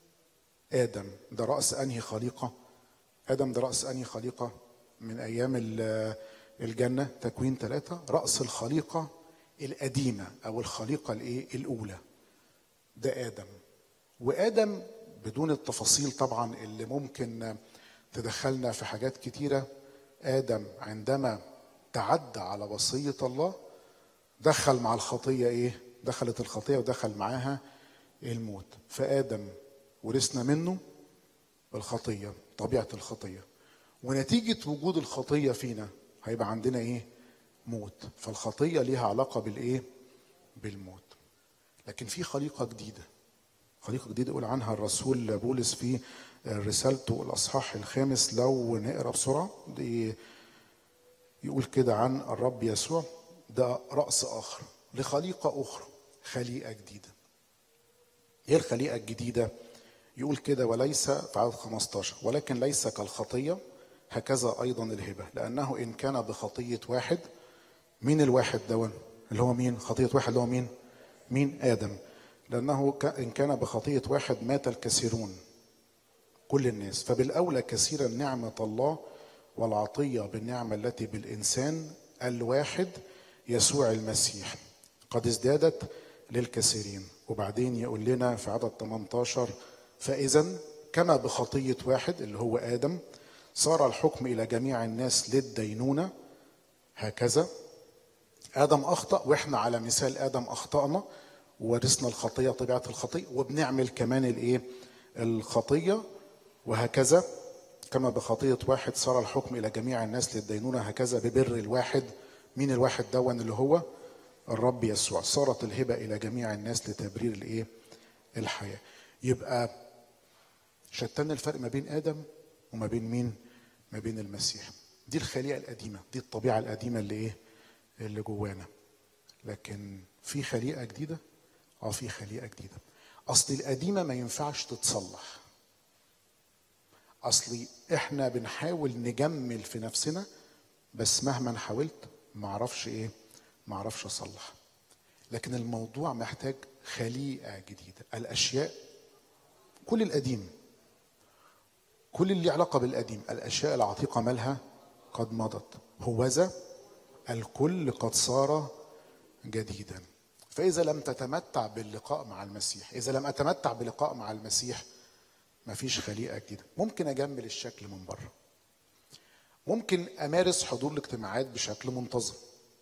E: ادم ده راس انهي خليقه ادم ده راس انهي خليقه من ايام ال- الجنه تكوين ثلاثه راس الخليقه القديمه او الخليقه الايه الاولى ده ادم وادم بدون التفاصيل طبعا اللي ممكن تدخلنا في حاجات كتيره ادم عندما تعدى على وصيه الله دخل مع الخطيه ايه دخلت الخطيه ودخل معاها الموت فادم ورثنا منه الخطيه طبيعه الخطيه ونتيجه وجود الخطيه فينا هيبقى عندنا ايه موت فالخطيه ليها علاقه بالايه بالموت لكن في خليقه جديده خليقه جديده يقول عنها الرسول بولس في رسالته الاصحاح الخامس لو نقرا بسرعه دي يقول كده عن الرب يسوع ده راس اخر لخليقه اخرى خليقه جديده ايه الخليقه الجديده يقول كده وليس في عدد 15 ولكن ليس كالخطيه هكذا ايضا الهبه لانه ان كان بخطيه واحد مين الواحد دون اللي هو مين خطيه واحد اللي هو مين مين ادم لانه ك- ان كان بخطيه واحد مات الكثيرون كل الناس فبالاولى كثيرا نعمه الله والعطيه بالنعمه التي بالانسان الواحد يسوع المسيح قد ازدادت للكثيرين وبعدين يقول لنا في عدد 18 فاذا كما بخطيه واحد اللي هو ادم صار الحكم الى جميع الناس للدينونه هكذا ادم اخطا واحنا على مثال ادم اخطانا وورثنا الخطيه طبيعه الخطيه وبنعمل كمان الايه الخطيه وهكذا كما بخطيه واحد صار الحكم الى جميع الناس للدينونه هكذا ببر الواحد مين الواحد دون اللي هو الرب يسوع صارت الهبه الى جميع الناس لتبرير الايه الحياه يبقى شتان الفرق ما بين ادم وما بين مين ما بين المسيح دي الخليقه القديمه دي الطبيعه القديمه اللي ايه اللي جوانا لكن في خليقه جديده اه في خليقه جديده اصل القديمه ما ينفعش تتصلح اصلي احنا بنحاول نجمل في نفسنا بس مهما حاولت ما اعرفش ايه ما اعرفش اصلح لكن الموضوع محتاج خليقه جديده الاشياء كل القديم كل اللي له علاقه بالقديم الاشياء العتيقه مالها قد مضت هوذا الكل قد صار جديدا فاذا لم تتمتع باللقاء مع المسيح اذا لم اتمتع بلقاء مع المسيح مفيش خليقه جديده ممكن اجمل الشكل من بره ممكن امارس حضور الاجتماعات بشكل منتظم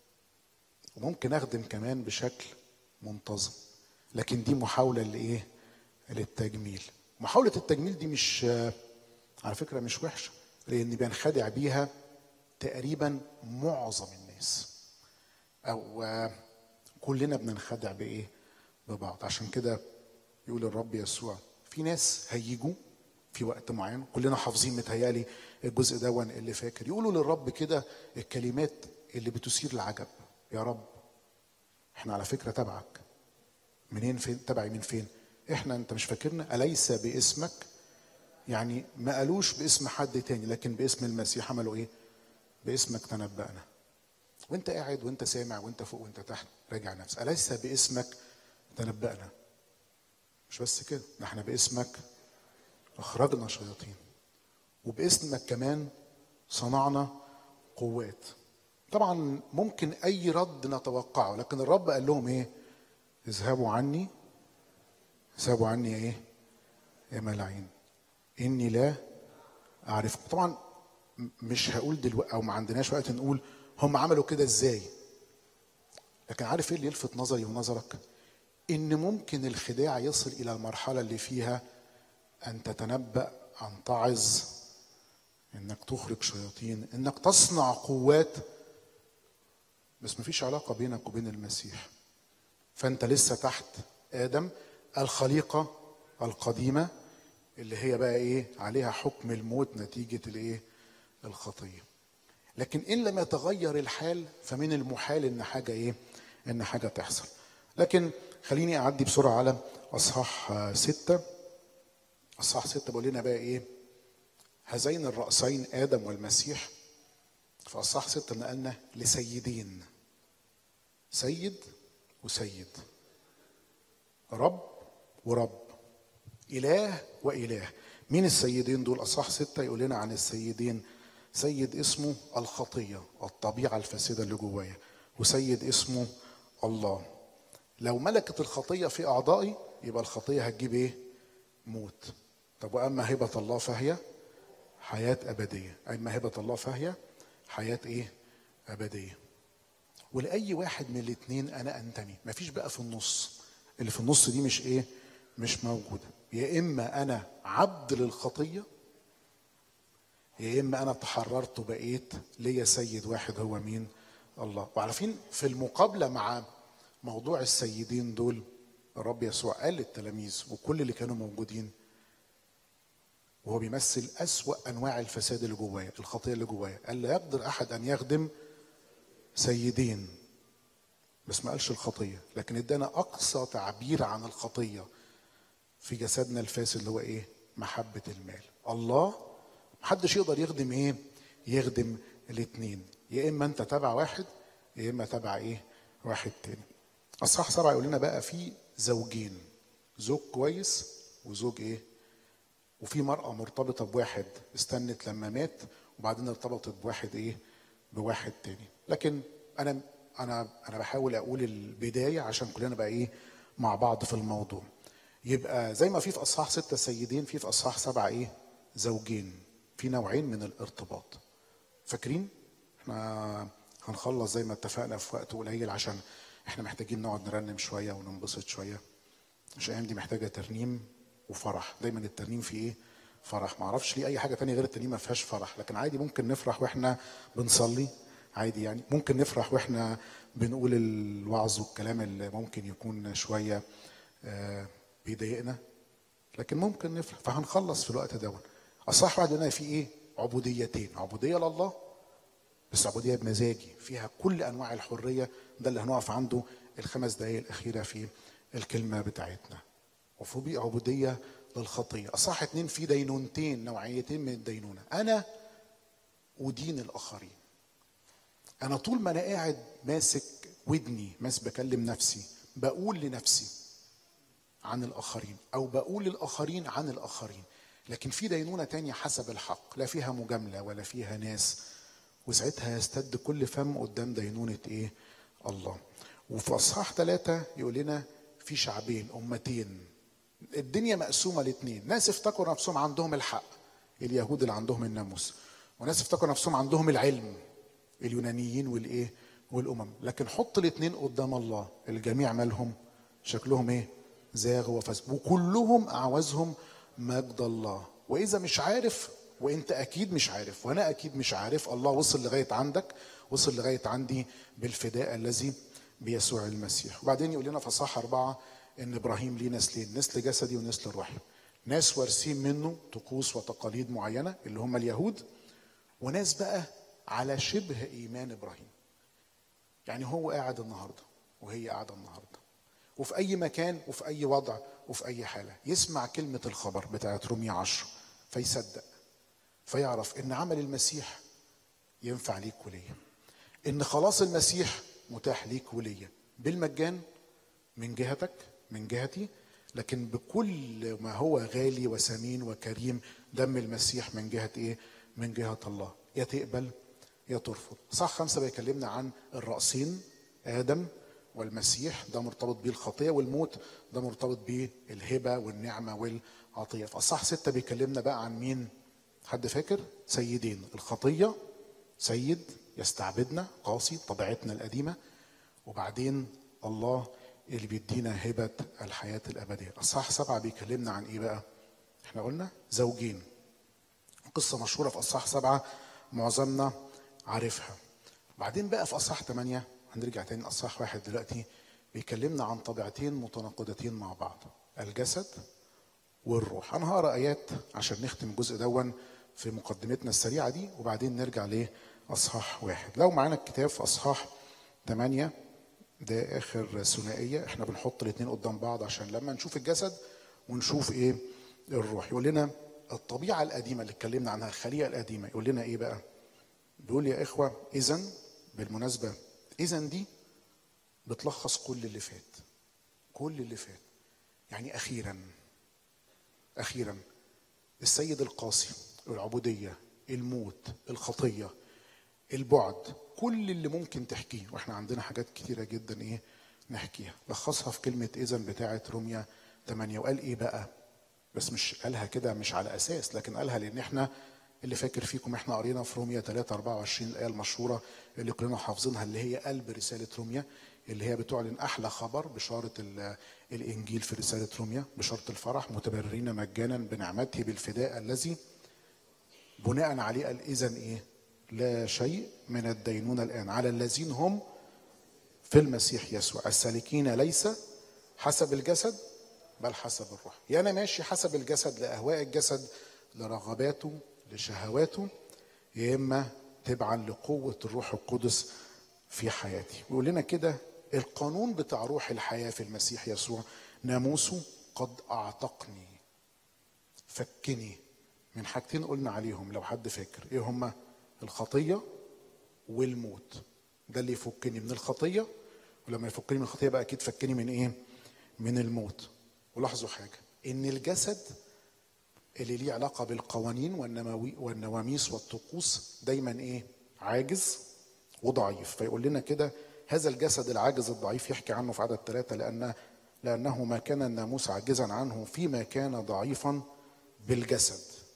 E: وممكن اخدم كمان بشكل منتظم لكن دي محاوله لايه للتجميل محاوله التجميل دي مش على فكره مش وحشه لان بينخدع بيها تقريبا معظم الناس او آه، كلنا بننخدع بايه ببعض عشان كده يقول الرب يسوع في ناس هيجوا في وقت معين كلنا حافظين متهيالي الجزء دون اللي فاكر يقولوا للرب كده الكلمات اللي بتثير العجب يا رب احنا على فكره تبعك منين فين تبعي من فين احنا انت مش فاكرنا اليس باسمك يعني ما قالوش باسم حد تاني لكن باسم المسيح عملوا ايه باسمك تنبأنا وانت قاعد وانت سامع وانت فوق وانت تحت راجع نفسك اليس باسمك تنبأنا مش بس كده ده احنا باسمك اخرجنا شياطين وباسمك كمان صنعنا قوات طبعا ممكن اي رد نتوقعه لكن الرب قال لهم ايه اذهبوا عني اذهبوا عني ايه يا ملاعين اني لا اعرفكم طبعا م- مش هقول دلوقتي او ما عندناش وقت نقول هم عملوا كده ازاي لكن عارف ايه اللي يلفت نظري ونظرك ان ممكن الخداع يصل الى المرحله اللي فيها ان تتنبأ ان تعظ انك تخرج شياطين انك تصنع قوات بس مفيش علاقه بينك وبين المسيح فانت لسه تحت ادم الخليقه القديمه اللي هي بقى ايه عليها حكم الموت نتيجه الايه الخطيه لكن ان لم يتغير الحال فمن المحال ان حاجه ايه ان حاجه تحصل لكن خليني اعدي بسرعه على اصحاح آه، ستة اصحاح ستة بيقول لنا بقى ايه هذين الرأسين آدم والمسيح في أصحاح ستة نقلنا لسيدين سيد وسيد رب ورب إله وإله مين السيدين دول أصحاح ستة يقول لنا عن السيدين سيد اسمه الخطية الطبيعة الفاسدة اللي جوايا وسيد اسمه الله لو ملكت الخطية في أعضائي يبقى الخطية هتجيب إيه؟ موت طب وأما هبة الله فهي حياة أبدية أما هبة الله فهي حياة إيه؟ أبدية ولأي واحد من الاتنين أنا أنتمي مفيش بقى في النص اللي في النص دي مش إيه؟ مش موجودة يا إما أنا عبد للخطية يا إما أنا تحررت وبقيت ليا سيد واحد هو مين؟ الله وعارفين في المقابلة مع موضوع السيدين دول الرب يسوع قال للتلاميذ وكل اللي كانوا موجودين وهو بيمثل أسوأ أنواع الفساد اللي جوايا الخطية اللي جوايا قال لا يقدر أحد أن يخدم سيدين بس ما قالش الخطية لكن ادانا أقصى تعبير عن الخطية في جسدنا الفاسد اللي هو إيه محبة المال الله محدش يقدر يخدم إيه يخدم الاتنين يا إما أنت تبع واحد يا إما تبع إيه واحد تاني أصحاح سبعة يقول لنا بقى في زوجين زوج كويس وزوج إيه وفي مرأة مرتبطة بواحد استنت لما مات وبعدين ارتبطت بواحد ايه؟ بواحد تاني، لكن أنا أنا أنا بحاول أقول البداية عشان كلنا بقى إيه؟ مع بعض في الموضوع. يبقى زي ما في في أصحاح ستة سيدين في في أصحاح سبعة إيه؟ زوجين. في نوعين من الارتباط. فاكرين؟ احنا هنخلص زي ما اتفقنا في وقت قليل عشان احنا محتاجين نقعد نرنم شوية وننبسط شوية. مش الايام دي محتاجه ترنيم وفرح دايما الترنيم فيه ايه فرح ما اعرفش ليه اي حاجه تانية غير الترنيم ما فيهاش فرح لكن عادي ممكن نفرح واحنا بنصلي عادي يعني ممكن نفرح واحنا بنقول الوعظ والكلام اللي ممكن يكون شويه آه، بيضايقنا لكن ممكن نفرح فهنخلص في الوقت ده اصح واحد هنا في ايه عبوديتين عبوديه لله بس عبوديه بمزاجي فيها كل انواع الحريه ده اللي هنقف عنده الخمس دقائق الاخيره في الكلمه بتاعتنا وفي عبوديه للخطيه اصح اتنين في دينونتين نوعيتين من الدينونه انا ادين الاخرين انا طول ما انا قاعد ماسك ودني ماسك بكلم نفسي بقول لنفسي عن الاخرين او بقول للاخرين عن الاخرين لكن في دينونة تانية حسب الحق لا فيها مجاملة ولا فيها ناس وساعتها يستد كل فم قدام دينونة ايه الله وفي اصحاح ثلاثة يقول لنا في شعبين امتين الدنيا مقسومة لاتنين ناس افتكروا نفسهم عندهم الحق اليهود اللي عندهم الناموس وناس افتكروا نفسهم عندهم العلم اليونانيين والايه والامم لكن حط الاتنين قدام الله الجميع مالهم شكلهم ايه زاغ وفسد وكلهم اعوزهم مجد الله واذا مش عارف وانت اكيد مش عارف وانا اكيد مش عارف الله وصل لغايه عندك وصل لغايه عندي بالفداء الذي بيسوع المسيح وبعدين يقول لنا في صح أربعة ان ابراهيم ليه نسلين نسل جسدي ونسل الروحي ناس وارثين منه طقوس وتقاليد معينه اللي هم اليهود وناس بقى على شبه ايمان ابراهيم يعني هو قاعد النهارده وهي قاعده النهارده وفي اي مكان وفي اي وضع وفي اي حاله يسمع كلمه الخبر بتاعت رومية عشرة فيصدق فيعرف ان عمل المسيح ينفع ليك وليا ان خلاص المسيح متاح ليك وليا بالمجان من جهتك من جهتي لكن بكل ما هو غالي وثمين وكريم دم المسيح من جهة ايه من جهة الله يا تقبل يا ترفض صح خمسة بيكلمنا عن الرأسين آدم والمسيح ده مرتبط بيه الخطية والموت ده مرتبط بيه الهبة والنعمة والعطية في أصح ستة بيكلمنا بقى عن مين حد فاكر سيدين الخطية سيد يستعبدنا قاسي طبيعتنا القديمة وبعدين الله اللي بيدينا هبة الحياة الأبدية أصحاح سبعة بيكلمنا عن إيه بقى احنا قلنا زوجين قصة مشهورة في أصحاح سبعة معظمنا عارفها بعدين بقى في أصحاح ثمانية هنرجع تاني أصحاح واحد دلوقتي بيكلمنا عن طبيعتين متناقضتين مع بعض الجسد والروح أنا هقرأ آيات عشان نختم الجزء دون في مقدمتنا السريعة دي وبعدين نرجع لأصحاح واحد لو معانا الكتاب في أصحاح ثمانية ده اخر ثنائيه احنا بنحط الاثنين قدام بعض عشان لما نشوف الجسد ونشوف ايه الروح يقول لنا الطبيعه القديمه اللي اتكلمنا عنها الخليقه القديمه يقول لنا ايه بقى بيقول يا اخوه اذا بالمناسبه اذا دي بتلخص كل اللي فات كل اللي فات يعني اخيرا اخيرا السيد القاسي العبوديه الموت الخطيه البعد كل اللي ممكن تحكيه واحنا عندنا حاجات كتيرة جدا ايه نحكيها لخصها في كلمة اذا بتاعة روميا 8 وقال ايه بقى بس مش قالها كده مش على اساس لكن قالها لان احنا اللي فاكر فيكم احنا قرينا في روميا 3 24 الايه المشهوره اللي كلنا حافظينها اللي هي قلب رساله روميا اللي هي بتعلن احلى خبر بشاره ال- الانجيل في رساله روميا بشاره الفرح متبررين مجانا بنعمته بالفداء الذي بناء عليه قال اذا ايه لا شيء من الدينونة الآن على الذين هم في المسيح يسوع السالكين ليس حسب الجسد بل حسب الروح يا أنا ماشي حسب الجسد لأهواء الجسد لرغباته لشهواته يا إما تبعا لقوة الروح القدس في حياتي ويقول لنا كده القانون بتاع روح الحياة في المسيح يسوع ناموسه قد أعتقني فكني من حاجتين قلنا عليهم لو حد فاكر ايه هما الخطيه والموت ده اللي يفكني من الخطيه ولما يفكني من الخطيه بقى اكيد فكني من ايه من الموت ولاحظوا حاجه ان الجسد اللي ليه علاقه بالقوانين والنموي والنواميس والطقوس دايما ايه عاجز وضعيف فيقول لنا كده هذا الجسد العاجز الضعيف يحكي عنه في عدد ثلاثة لأن لأنه ما كان الناموس عاجزا عنه فيما كان ضعيفا بالجسد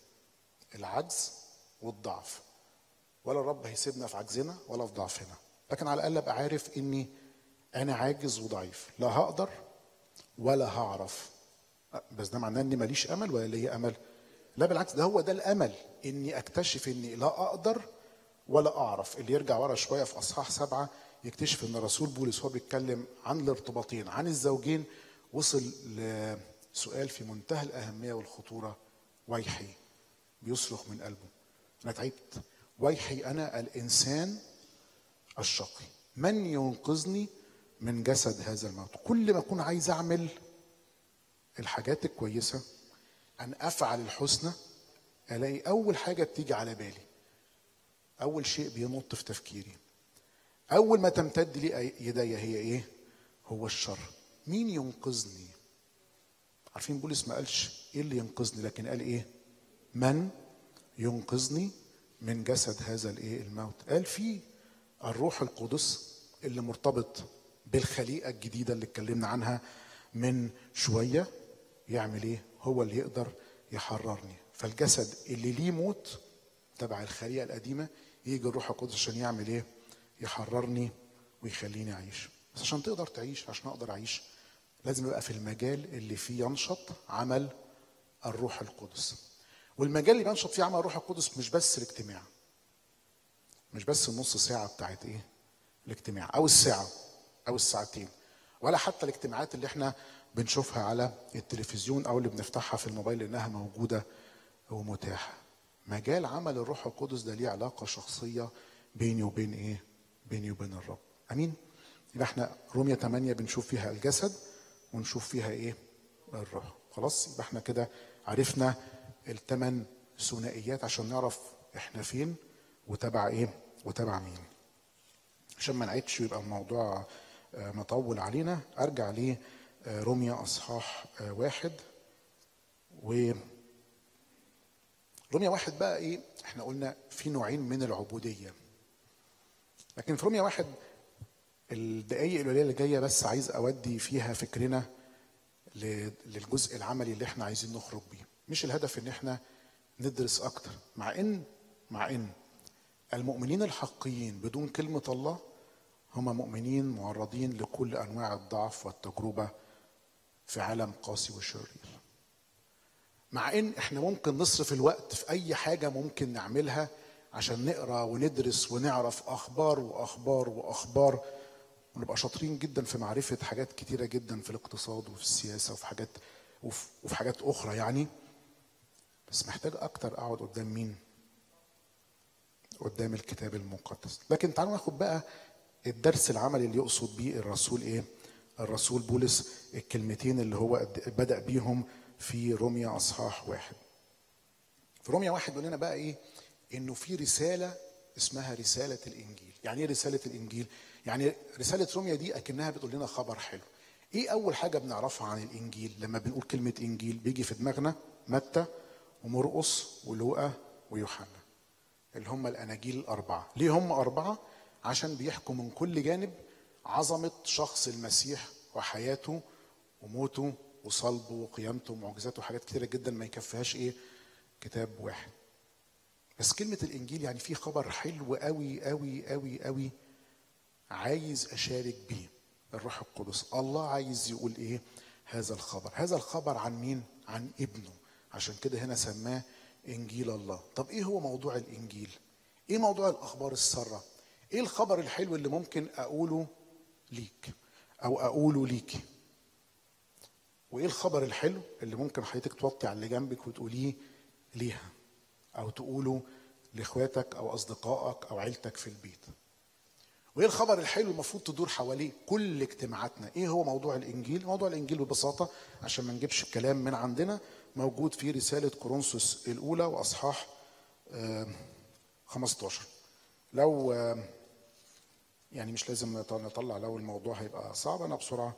E: العجز والضعف ولا الرب هيسيبنا في عجزنا ولا في ضعفنا لكن على الاقل ابقى عارف اني انا عاجز وضعيف لا هقدر ولا هعرف بس ده معناه اني ماليش امل ولا ليا امل لا بالعكس ده هو ده الامل اني اكتشف اني لا اقدر ولا اعرف اللي يرجع ورا شويه في اصحاح سبعه يكتشف ان الرسول بولس هو بيتكلم عن الارتباطين عن الزوجين وصل لسؤال في منتهى الاهميه والخطوره ويحي بيصرخ من قلبه انا تعبت ويحي انا الانسان الشقي من ينقذني من جسد هذا الموت كل ما اكون عايز اعمل الحاجات الكويسه ان افعل الحسنى الاقي اول حاجه بتيجي على بالي اول شيء بينط في تفكيري اول ما تمتد لي يدي هي ايه هو الشر مين ينقذني عارفين بولس ما قالش ايه اللي ينقذني لكن قال ايه من ينقذني من جسد هذا الايه الموت قال في الروح القدس اللي مرتبط بالخليقه الجديده اللي اتكلمنا عنها من شويه يعمل ايه هو اللي يقدر يحررني فالجسد اللي ليه موت تبع الخليقه القديمه يجي الروح القدس عشان يعمل ايه يحررني ويخليني اعيش بس عشان تقدر تعيش عشان اقدر اعيش لازم يبقى في المجال اللي فيه ينشط عمل الروح القدس والمجال اللي بينشط فيه عمل الروح القدس مش بس الاجتماع مش بس النص ساعة بتاعت ايه الاجتماع او الساعة او الساعتين ولا حتى الاجتماعات اللي احنا بنشوفها على التلفزيون او اللي بنفتحها في الموبايل لانها موجودة ومتاحة مجال عمل الروح القدس ده ليه علاقة شخصية بيني وبين ايه بيني وبين الرب امين يبقى احنا رومية 8 بنشوف فيها الجسد ونشوف فيها ايه الروح خلاص يبقى احنا كده عرفنا الثمان ثنائيات عشان نعرف احنا فين وتبع ايه وتبع مين عشان ما نعيدش يبقى الموضوع آه، مطول علينا ارجع ليه آه، روميا اصحاح آه، واحد و روميا واحد بقى ايه احنا قلنا في نوعين من العبوديه لكن في روميا واحد الدقايق القليله اللي جايه بس عايز اودي فيها فكرنا ل- للجزء العملي اللي احنا عايزين نخرج بيه مش الهدف ان احنا ندرس اكتر مع ان مع ان المؤمنين الحقيقيين بدون كلمه الله هم مؤمنين معرضين لكل انواع الضعف والتجربه في عالم قاسي وشرير مع ان احنا ممكن نصرف الوقت في اي حاجه ممكن نعملها عشان نقرا وندرس ونعرف اخبار واخبار واخبار ونبقى شاطرين جدا في معرفه حاجات كتيره جدا في الاقتصاد وفي السياسه وفي حاجات وفي, وفي حاجات اخرى يعني بس محتاج اكتر اقعد قدام مين قدام الكتاب المقدس لكن تعالوا ناخد بقى الدرس العملي اللي يقصد بيه الرسول ايه الرسول بولس الكلمتين اللي هو بدأ بيهم في روميا اصحاح واحد في روميا واحد بيقول لنا بقى ايه انه في رساله اسمها رساله الانجيل يعني ايه رساله الانجيل يعني رساله روميا دي اكنها بتقول لنا خبر حلو ايه اول حاجه بنعرفها عن الانجيل لما بنقول كلمه انجيل بيجي في دماغنا متى ومرقس ولوقا ويوحنا اللي هم الاناجيل الاربعه ليه هم اربعه عشان بيحكوا من كل جانب عظمه شخص المسيح وحياته وموته وصلبه وقيامته ومعجزاته وحاجات كتيره جدا ما يكفيهاش ايه كتاب واحد بس كلمه الانجيل يعني في خبر حلو قوي قوي قوي قوي عايز اشارك بيه الروح القدس الله عايز يقول ايه هذا الخبر هذا الخبر عن مين عن ابنه عشان كده هنا سماه انجيل الله طب ايه هو موضوع الانجيل ايه موضوع الاخبار الساره ايه الخبر الحلو اللي ممكن اقوله ليك او اقوله ليكي وايه الخبر الحلو اللي ممكن حضرتك توطي على اللي جنبك وتقوليه ليها او تقوله لاخواتك او اصدقائك او عيلتك في البيت وايه الخبر الحلو المفروض تدور حواليه كل اجتماعاتنا ايه هو موضوع الانجيل موضوع الانجيل ببساطه عشان ما نجيبش الكلام من عندنا موجود في رساله كورنثوس الاولى واصحاح آه، 15 لو آه، يعني مش لازم نطلع لو الموضوع هيبقى صعب انا بسرعه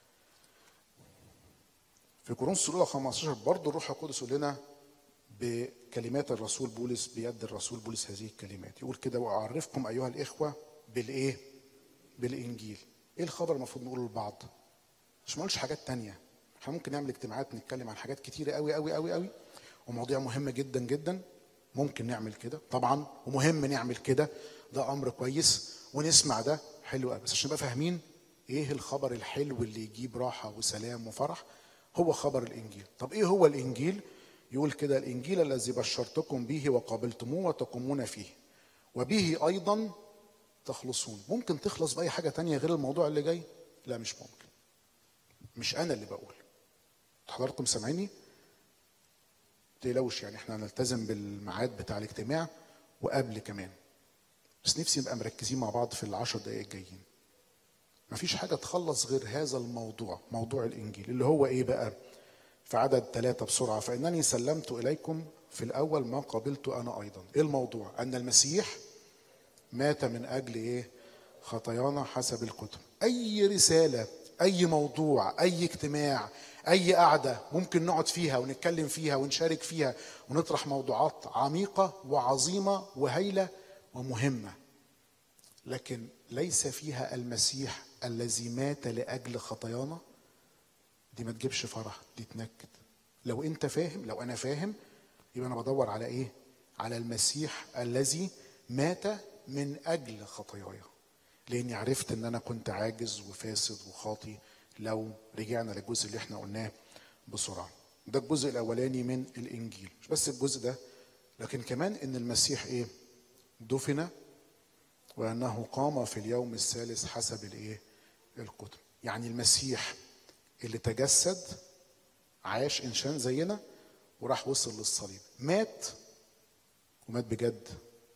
E: في كورنثوس الاولى 15 برضه الروح القدس يقول لنا بكلمات الرسول بولس بيد الرسول بولس هذه الكلمات يقول كده واعرفكم ايها الاخوه بالايه بالانجيل ايه الخبر المفروض نقوله لبعض مش ما نقولش حاجات تانية احنا ممكن نعمل اجتماعات نتكلم عن حاجات كتيره قوي قوي قوي قوي ومواضيع مهمه جدا جدا ممكن نعمل كده طبعا ومهم نعمل كده ده امر كويس ونسمع ده حلو قوي بس عشان نبقى فاهمين ايه الخبر الحلو اللي يجيب راحه وسلام وفرح هو خبر الانجيل طب ايه هو الانجيل يقول كده الانجيل الذي بشرتكم به وقابلتموه وتقومون فيه وبه ايضا تخلصون ممكن تخلص باي حاجه تانية غير الموضوع اللي جاي لا مش ممكن مش انا اللي بقول حضراتكم سامعيني تقلقوش يعني احنا هنلتزم بالميعاد بتاع الاجتماع وقبل كمان بس نفسي نبقى مركزين مع بعض في العشر دقايق الجايين مفيش حاجة تخلص غير هذا الموضوع موضوع الإنجيل اللي هو إيه بقى في عدد ثلاثة بسرعة فإنني سلمت إليكم في الأول ما قبلت أنا أيضا إيه الموضوع أن المسيح مات من أجل إيه خطايانا حسب الكتب أي رسالة اي موضوع اي اجتماع اي قعده ممكن نقعد فيها ونتكلم فيها ونشارك فيها ونطرح موضوعات عميقه وعظيمه وهايله ومهمه لكن ليس فيها المسيح الذي مات لاجل خطايانا دي ما تجيبش فرح دي تنكد لو انت فاهم لو انا فاهم يبقى انا بدور على ايه على المسيح الذي مات من اجل خطاياي لاني عرفت ان انا كنت عاجز وفاسد وخاطي لو رجعنا للجزء اللي احنا قلناه بسرعه ده الجزء الاولاني من الانجيل مش بس الجزء ده لكن كمان ان المسيح ايه دفن وانه قام في اليوم الثالث حسب الايه الكتب يعني المسيح اللي تجسد عاش انسان زينا وراح وصل للصليب مات ومات بجد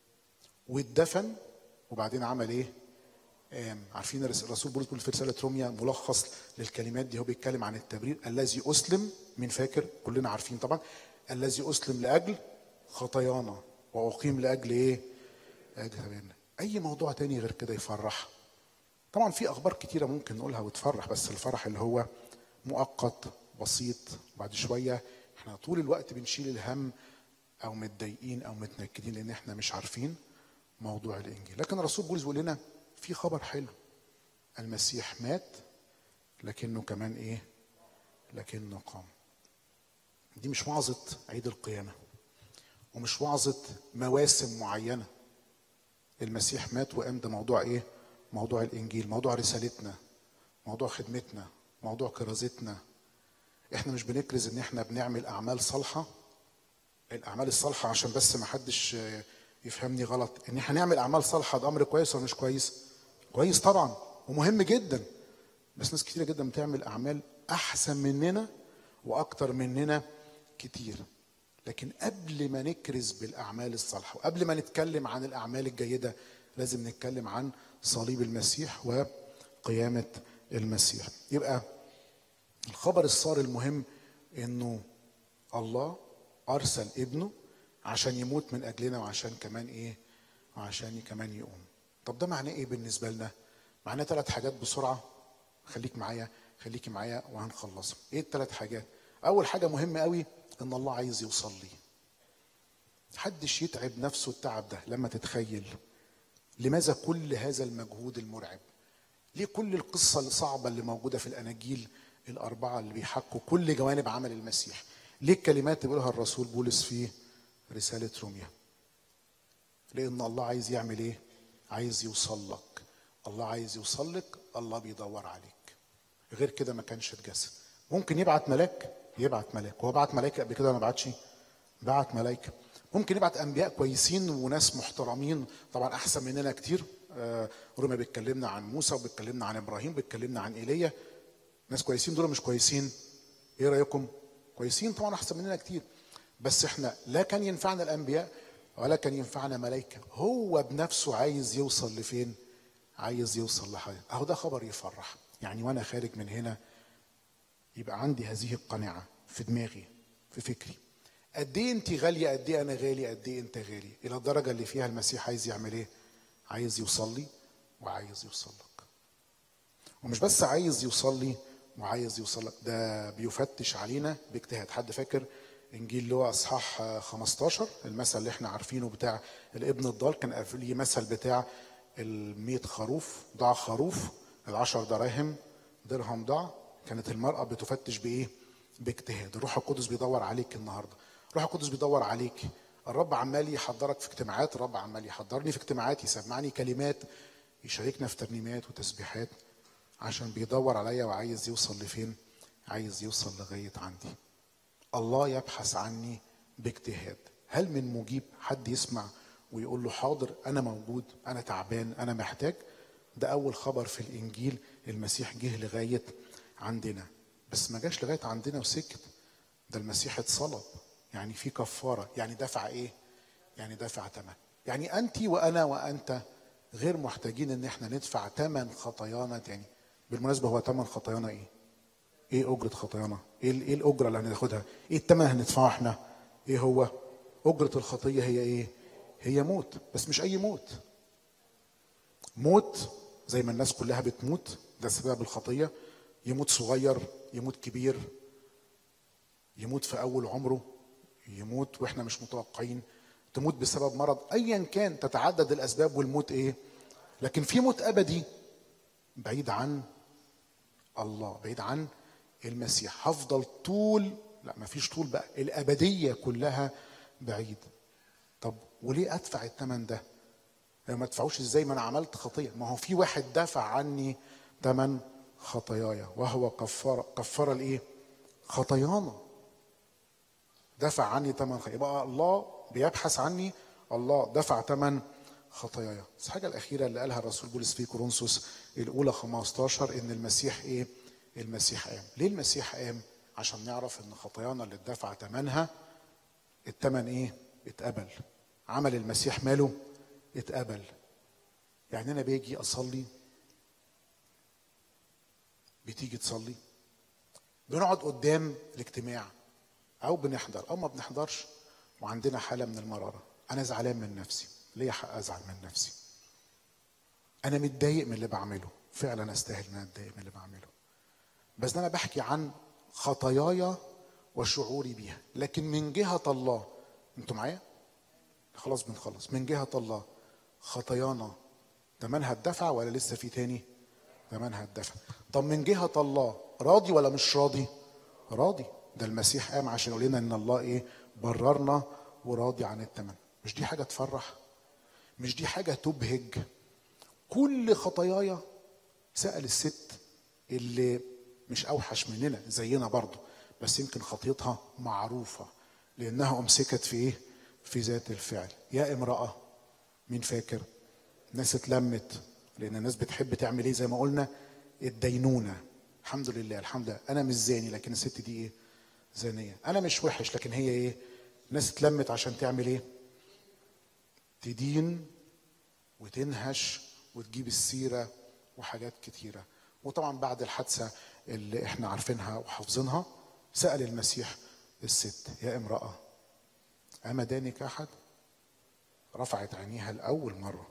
E: واتدفن وبعدين عمل ايه قام عارفين الرسول بولس بيقول في رساله روميا ملخص للكلمات دي هو بيتكلم عن التبرير الذي اسلم من فاكر كلنا عارفين طبعا الذي اسلم لاجل خطايانا واقيم لاجل ايه لاجل خطايانا اي موضوع تاني غير كده يفرح طبعا في اخبار كتيره ممكن نقولها وتفرح بس الفرح اللي هو مؤقت بسيط بعد شويه احنا طول الوقت بنشيل الهم او متضايقين او متنكدين لان احنا مش عارفين موضوع الانجيل لكن الرسول بولس بيقول لنا في خبر حلو المسيح مات لكنه كمان ايه لكنه قام دي مش وعظة عيد القيامة ومش وعظة مواسم معينة المسيح مات وقام ده موضوع ايه موضوع الانجيل موضوع رسالتنا موضوع خدمتنا موضوع كرازتنا احنا مش بنكرز ان احنا بنعمل اعمال صالحه الاعمال الصالحه عشان بس ما حدش يفهمني غلط ان احنا نعمل اعمال صالحه ده امر كويس ولا مش كويس كويس طبعا ومهم جدا بس ناس كتيره جدا بتعمل اعمال احسن مننا واكتر مننا كتير لكن قبل ما نكرز بالاعمال الصالحه وقبل ما نتكلم عن الاعمال الجيده لازم نتكلم عن صليب المسيح وقيامه المسيح يبقى الخبر الصار المهم انه الله ارسل ابنه عشان يموت من اجلنا وعشان كمان ايه وعشان كمان يقوم طب ده معناه ايه بالنسبه لنا معناه ثلاث حاجات بسرعه خليك معايا خليكي معايا وهنخلصهم ايه الثلاث حاجات اول حاجه مهمه قوي ان الله عايز يوصل لي محدش يتعب نفسه التعب ده لما تتخيل لماذا كل هذا المجهود المرعب ليه كل القصه الصعبه اللي موجوده في الاناجيل الاربعه اللي بيحكوا كل جوانب عمل المسيح ليه الكلمات اللي بيقولها الرسول بولس في رساله روميا لان الله عايز يعمل ايه عايز يوصل لك الله عايز يوصل لك الله بيدور عليك غير كده ما كانش اتجسد ممكن يبعت ملاك يبعت ملاك هو بعت ملائكه قبل كده ما بعتش بعت ملائكه ممكن يبعت انبياء كويسين وناس محترمين طبعا احسن مننا كتير آه، روما بيتكلمنا عن موسى وبيتكلمنا عن ابراهيم بيتكلمنا عن ايليا ناس كويسين دول مش كويسين ايه رايكم كويسين طبعا احسن مننا كتير بس احنا لا كان ينفعنا الانبياء ولا كان ينفعنا ملائكه هو بنفسه عايز يوصل لفين عايز يوصل لحاجه اهو ده خبر يفرح يعني وانا خارج من هنا يبقى عندي هذه القناعه في دماغي في فكري قد ايه انت غاليه قد ايه انا غالي قد ايه انت غالي الى الدرجه اللي فيها المسيح عايز يعمل ايه عايز يوصل لي وعايز يوصل لك ومش بس عايز يوصل لي وعايز يوصل لك ده بيفتش علينا باجتهاد حد فاكر انجيل اللي هو اصحاح 15 المثل اللي احنا عارفينه بتاع الابن الضال كان قبليه مثل بتاع ال خروف ضاع خروف العشر دراهم درهم ضاع كانت المرأة بتفتش بإيه؟ باجتهاد الروح القدس بيدور عليك النهاردة الروح القدس بيدور عليك الرب عمال يحضرك في اجتماعات الرب عمال يحضرني في اجتماعات يسمعني كلمات يشاركنا في ترنيمات وتسبيحات عشان بيدور عليا وعايز يوصل لفين عايز يوصل لغاية عندي الله يبحث عني باجتهاد هل من مجيب حد يسمع ويقول له حاضر انا موجود انا تعبان انا محتاج ده اول خبر في الانجيل المسيح جه لغايه عندنا بس ما جاش لغايه عندنا وسكت ده المسيح اتصلب يعني في كفاره يعني دفع ايه يعني دفع ثمن يعني انت وانا وانت غير محتاجين ان احنا ندفع ثمن خطايانا تاني بالمناسبه هو ثمن خطايانا ايه ايه اجره خطايانا ايه ايه الاجره اللي هناخدها ايه الثمن هندفعه احنا ايه هو اجره الخطيه هي ايه هي موت بس مش اي موت موت زي ما الناس كلها بتموت ده سبب الخطيه يموت صغير يموت كبير يموت في اول عمره يموت واحنا مش متوقعين تموت بسبب مرض ايا كان تتعدد الاسباب والموت ايه لكن في موت ابدي بعيد عن الله بعيد عن المسيح هفضل طول لا ما فيش طول بقى الابديه كلها بعيد طب وليه ادفع الثمن ده ما ادفعوش ازاي ما انا عملت خطيه ما هو في واحد دفع عني ثمن خطاياي وهو كفاره كفاره الايه خطايانا دفع عني ثمن خطايا يبقى الله بيبحث عني الله دفع ثمن خطاياي بس الحاجه الاخيره اللي قالها الرسول بولس في كورنثوس الاولى 15 ان المسيح ايه المسيح قام ليه المسيح قام عشان نعرف ان خطايانا اللي اتدفع ثمنها الثمن ايه اتقبل عمل المسيح ماله اتقبل يعني انا باجي اصلي بتيجي تصلي بنقعد قدام الاجتماع او بنحضر او ما بنحضرش وعندنا حاله من المراره انا زعلان من نفسي ليا حق ازعل من نفسي انا متضايق من اللي بعمله فعلا استاهل ان انا اتضايق من اللي بعمله بس انا بحكي عن خطاياي وشعوري بيها لكن من جهه الله انتوا معايا خلاص بنخلص من جهه الله خطايانا تمنها الدفع ولا لسه في تاني تمنها الدفع طب من جهه الله راضي ولا مش راضي راضي ده المسيح قام عشان يقول لنا ان الله ايه بررنا وراضي عن الثمن مش دي حاجه تفرح مش دي حاجه تبهج كل خطاياي سأل الست اللي مش اوحش مننا زينا برضه بس يمكن خطيتها معروفه لانها امسكت في ايه في ذات الفعل يا امراه مين فاكر ناس اتلمت لان الناس بتحب تعمل ايه زي ما قلنا الدينونه الحمد لله الحمد لله انا مش زاني لكن الست دي ايه زانيه انا مش وحش لكن هي ايه ناس اتلمت عشان تعمل ايه تدين وتنهش وتجيب السيره وحاجات كتيره وطبعا بعد الحادثه اللي احنا عارفينها وحافظينها سال المسيح الست يا امراه اما دانك احد رفعت عينيها لاول مره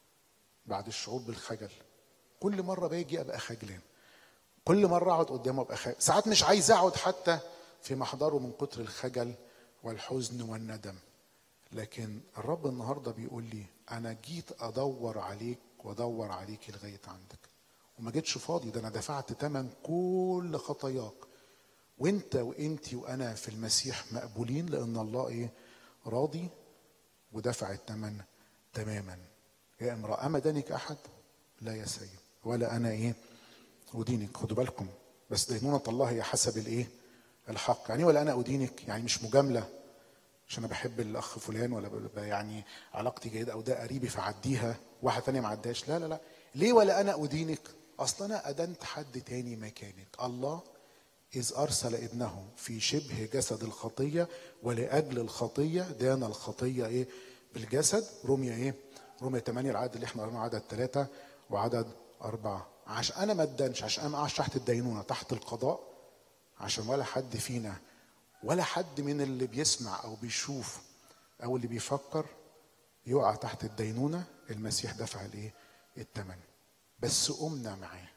E: بعد الشعور بالخجل كل مره باجي ابقى خجلان كل مره اقعد قدامه ابقى خجل ساعات مش عايز اقعد حتى في محضره من كتر الخجل والحزن والندم لكن الرب النهارده بيقول لي انا جيت ادور عليك وادور عليك لغايه عندك وما جيتش فاضي ده انا دفعت ثمن كل خطاياك وانت وانتي وانا في المسيح مقبولين لان الله ايه راضي ودفع الثمن تماما يا امراه اما دانك احد لا يا سيد ولا انا ايه ادينك خدوا بالكم بس دينونه الله هي حسب الايه الحق يعني ولا انا ادينك يعني مش مجامله عشان انا بحب الاخ فلان ولا ب- يعني علاقتي جيده او ده قريبي فعديها واحد تاني ما عداش لا لا لا ليه ولا انا ادينك اصل انا ادنت حد تاني مكانك الله إذ أرسل ابنه في شبه جسد الخطية ولأجل الخطية دان الخطية إيه بالجسد رمية إيه رمية 8 العدد اللي احنا قريناه عدد ثلاثة وعدد أربعة عشان أنا ما ادانش عشان أنا ما أقعش تحت الدينونة تحت القضاء عشان ولا حد فينا ولا حد من اللي بيسمع أو بيشوف أو اللي بيفكر يقع تحت الدينونة المسيح دفع الإيه الثمن بس قمنا معاه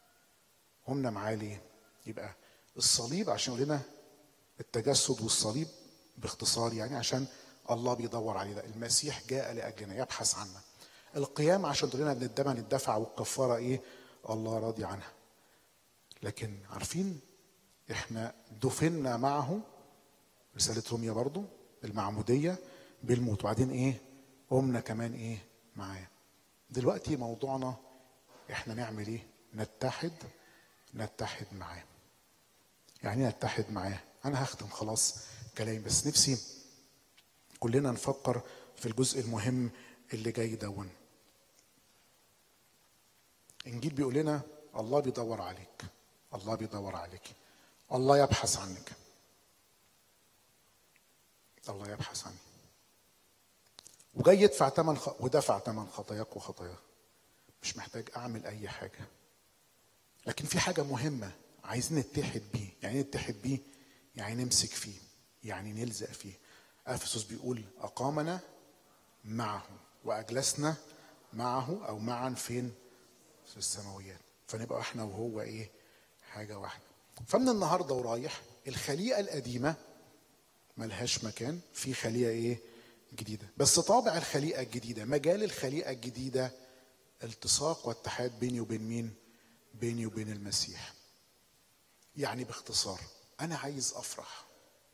E: قمنا معاه ليه؟ يبقى الصليب عشان يقول لنا التجسد والصليب باختصار يعني عشان الله بيدور علينا المسيح جاء لاجلنا يبحث عنا القيام عشان تقول لنا ان الدم الدفع والكفاره ايه الله راضي عنها لكن عارفين احنا دفنا معه رساله روميا برضو المعموديه بالموت وبعدين ايه قمنا كمان ايه معاه دلوقتي موضوعنا احنا نعمل ايه نتحد نتحد معاه يعني إيه نتحد معاه انا هختم خلاص كلامي بس نفسي كلنا نفكر في الجزء المهم اللي جاي دون انجيل بيقول لنا الله بيدور عليك الله بيدور عليك الله يبحث عنك الله يبحث عنك وجاي يدفع ثمن خ... ودفع ثمن خطاياك وخطاياك مش محتاج اعمل اي حاجه لكن في حاجه مهمه عايزين نتحد بيه يعني إيه نتحد بيه يعني نمسك فيه يعني نلزق فيه افسس بيقول اقامنا معه واجلسنا معه او معا فين في السماويات فنبقى احنا وهو ايه حاجه واحده فمن النهارده ورايح الخليقه القديمه ملهاش مكان في خليقه ايه جديده بس طابع الخليقه الجديده مجال الخليقه الجديده التصاق واتحاد بيني وبين مين بيني وبين المسيح يعني باختصار انا عايز افرح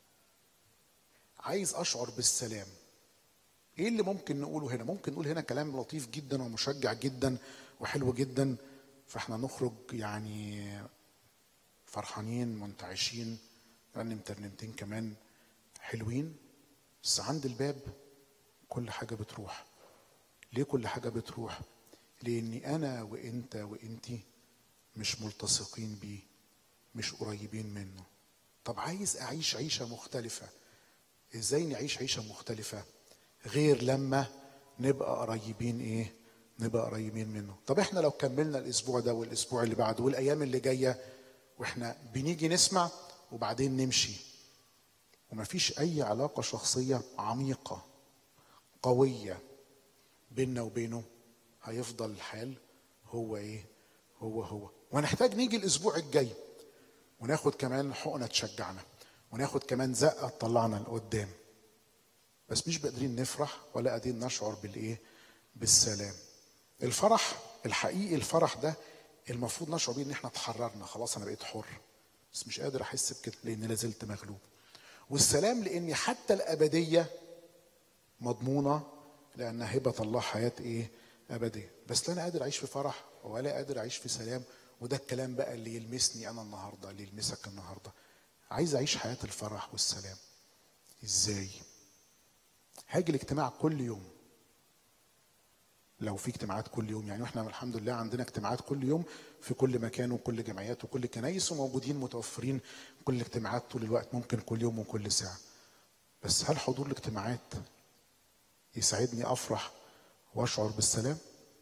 E: عايز اشعر بالسلام ايه اللي ممكن نقوله هنا ممكن نقول هنا كلام لطيف جدا ومشجع جدا وحلو جدا فاحنا نخرج يعني فرحانين منتعشين نرنم ترنيمتين كمان حلوين بس عند الباب كل حاجه بتروح ليه كل حاجه بتروح لاني انا وانت وانتي مش ملتصقين بيه مش قريبين منه طب عايز اعيش عيشه مختلفه ازاي نعيش عيشه مختلفه غير لما نبقى قريبين ايه نبقى قريبين منه طب احنا لو كملنا الاسبوع ده والاسبوع اللي بعده والايام اللي جايه واحنا بنيجي نسمع وبعدين نمشي ومفيش اي علاقه شخصيه عميقه قويه بيننا وبينه هيفضل الحال هو ايه هو هو وهنحتاج نيجي الاسبوع الجاي وناخد كمان حقنه تشجعنا وناخد كمان زقه تطلعنا لقدام بس مش قادرين نفرح ولا قادرين نشعر بالايه بالسلام الفرح الحقيقي الفرح ده المفروض نشعر بيه ان احنا اتحررنا خلاص انا بقيت حر بس مش قادر احس بكده لان لازلت مغلوب والسلام لاني حتى الابديه مضمونه لانها هبه الله حياه ايه ابديه بس لا انا قادر اعيش في فرح ولا قادر اعيش في سلام وده الكلام بقى اللي يلمسني انا النهارده اللي يلمسك النهارده عايز اعيش حياه الفرح والسلام ازاي هاجي الاجتماع كل يوم لو في اجتماعات كل يوم يعني واحنا الحمد لله عندنا اجتماعات كل يوم في كل مكان وكل جمعيات وكل كنايس وموجودين متوفرين كل الاجتماعات طول الوقت ممكن كل يوم وكل ساعه بس هل حضور الاجتماعات يساعدني افرح واشعر بالسلام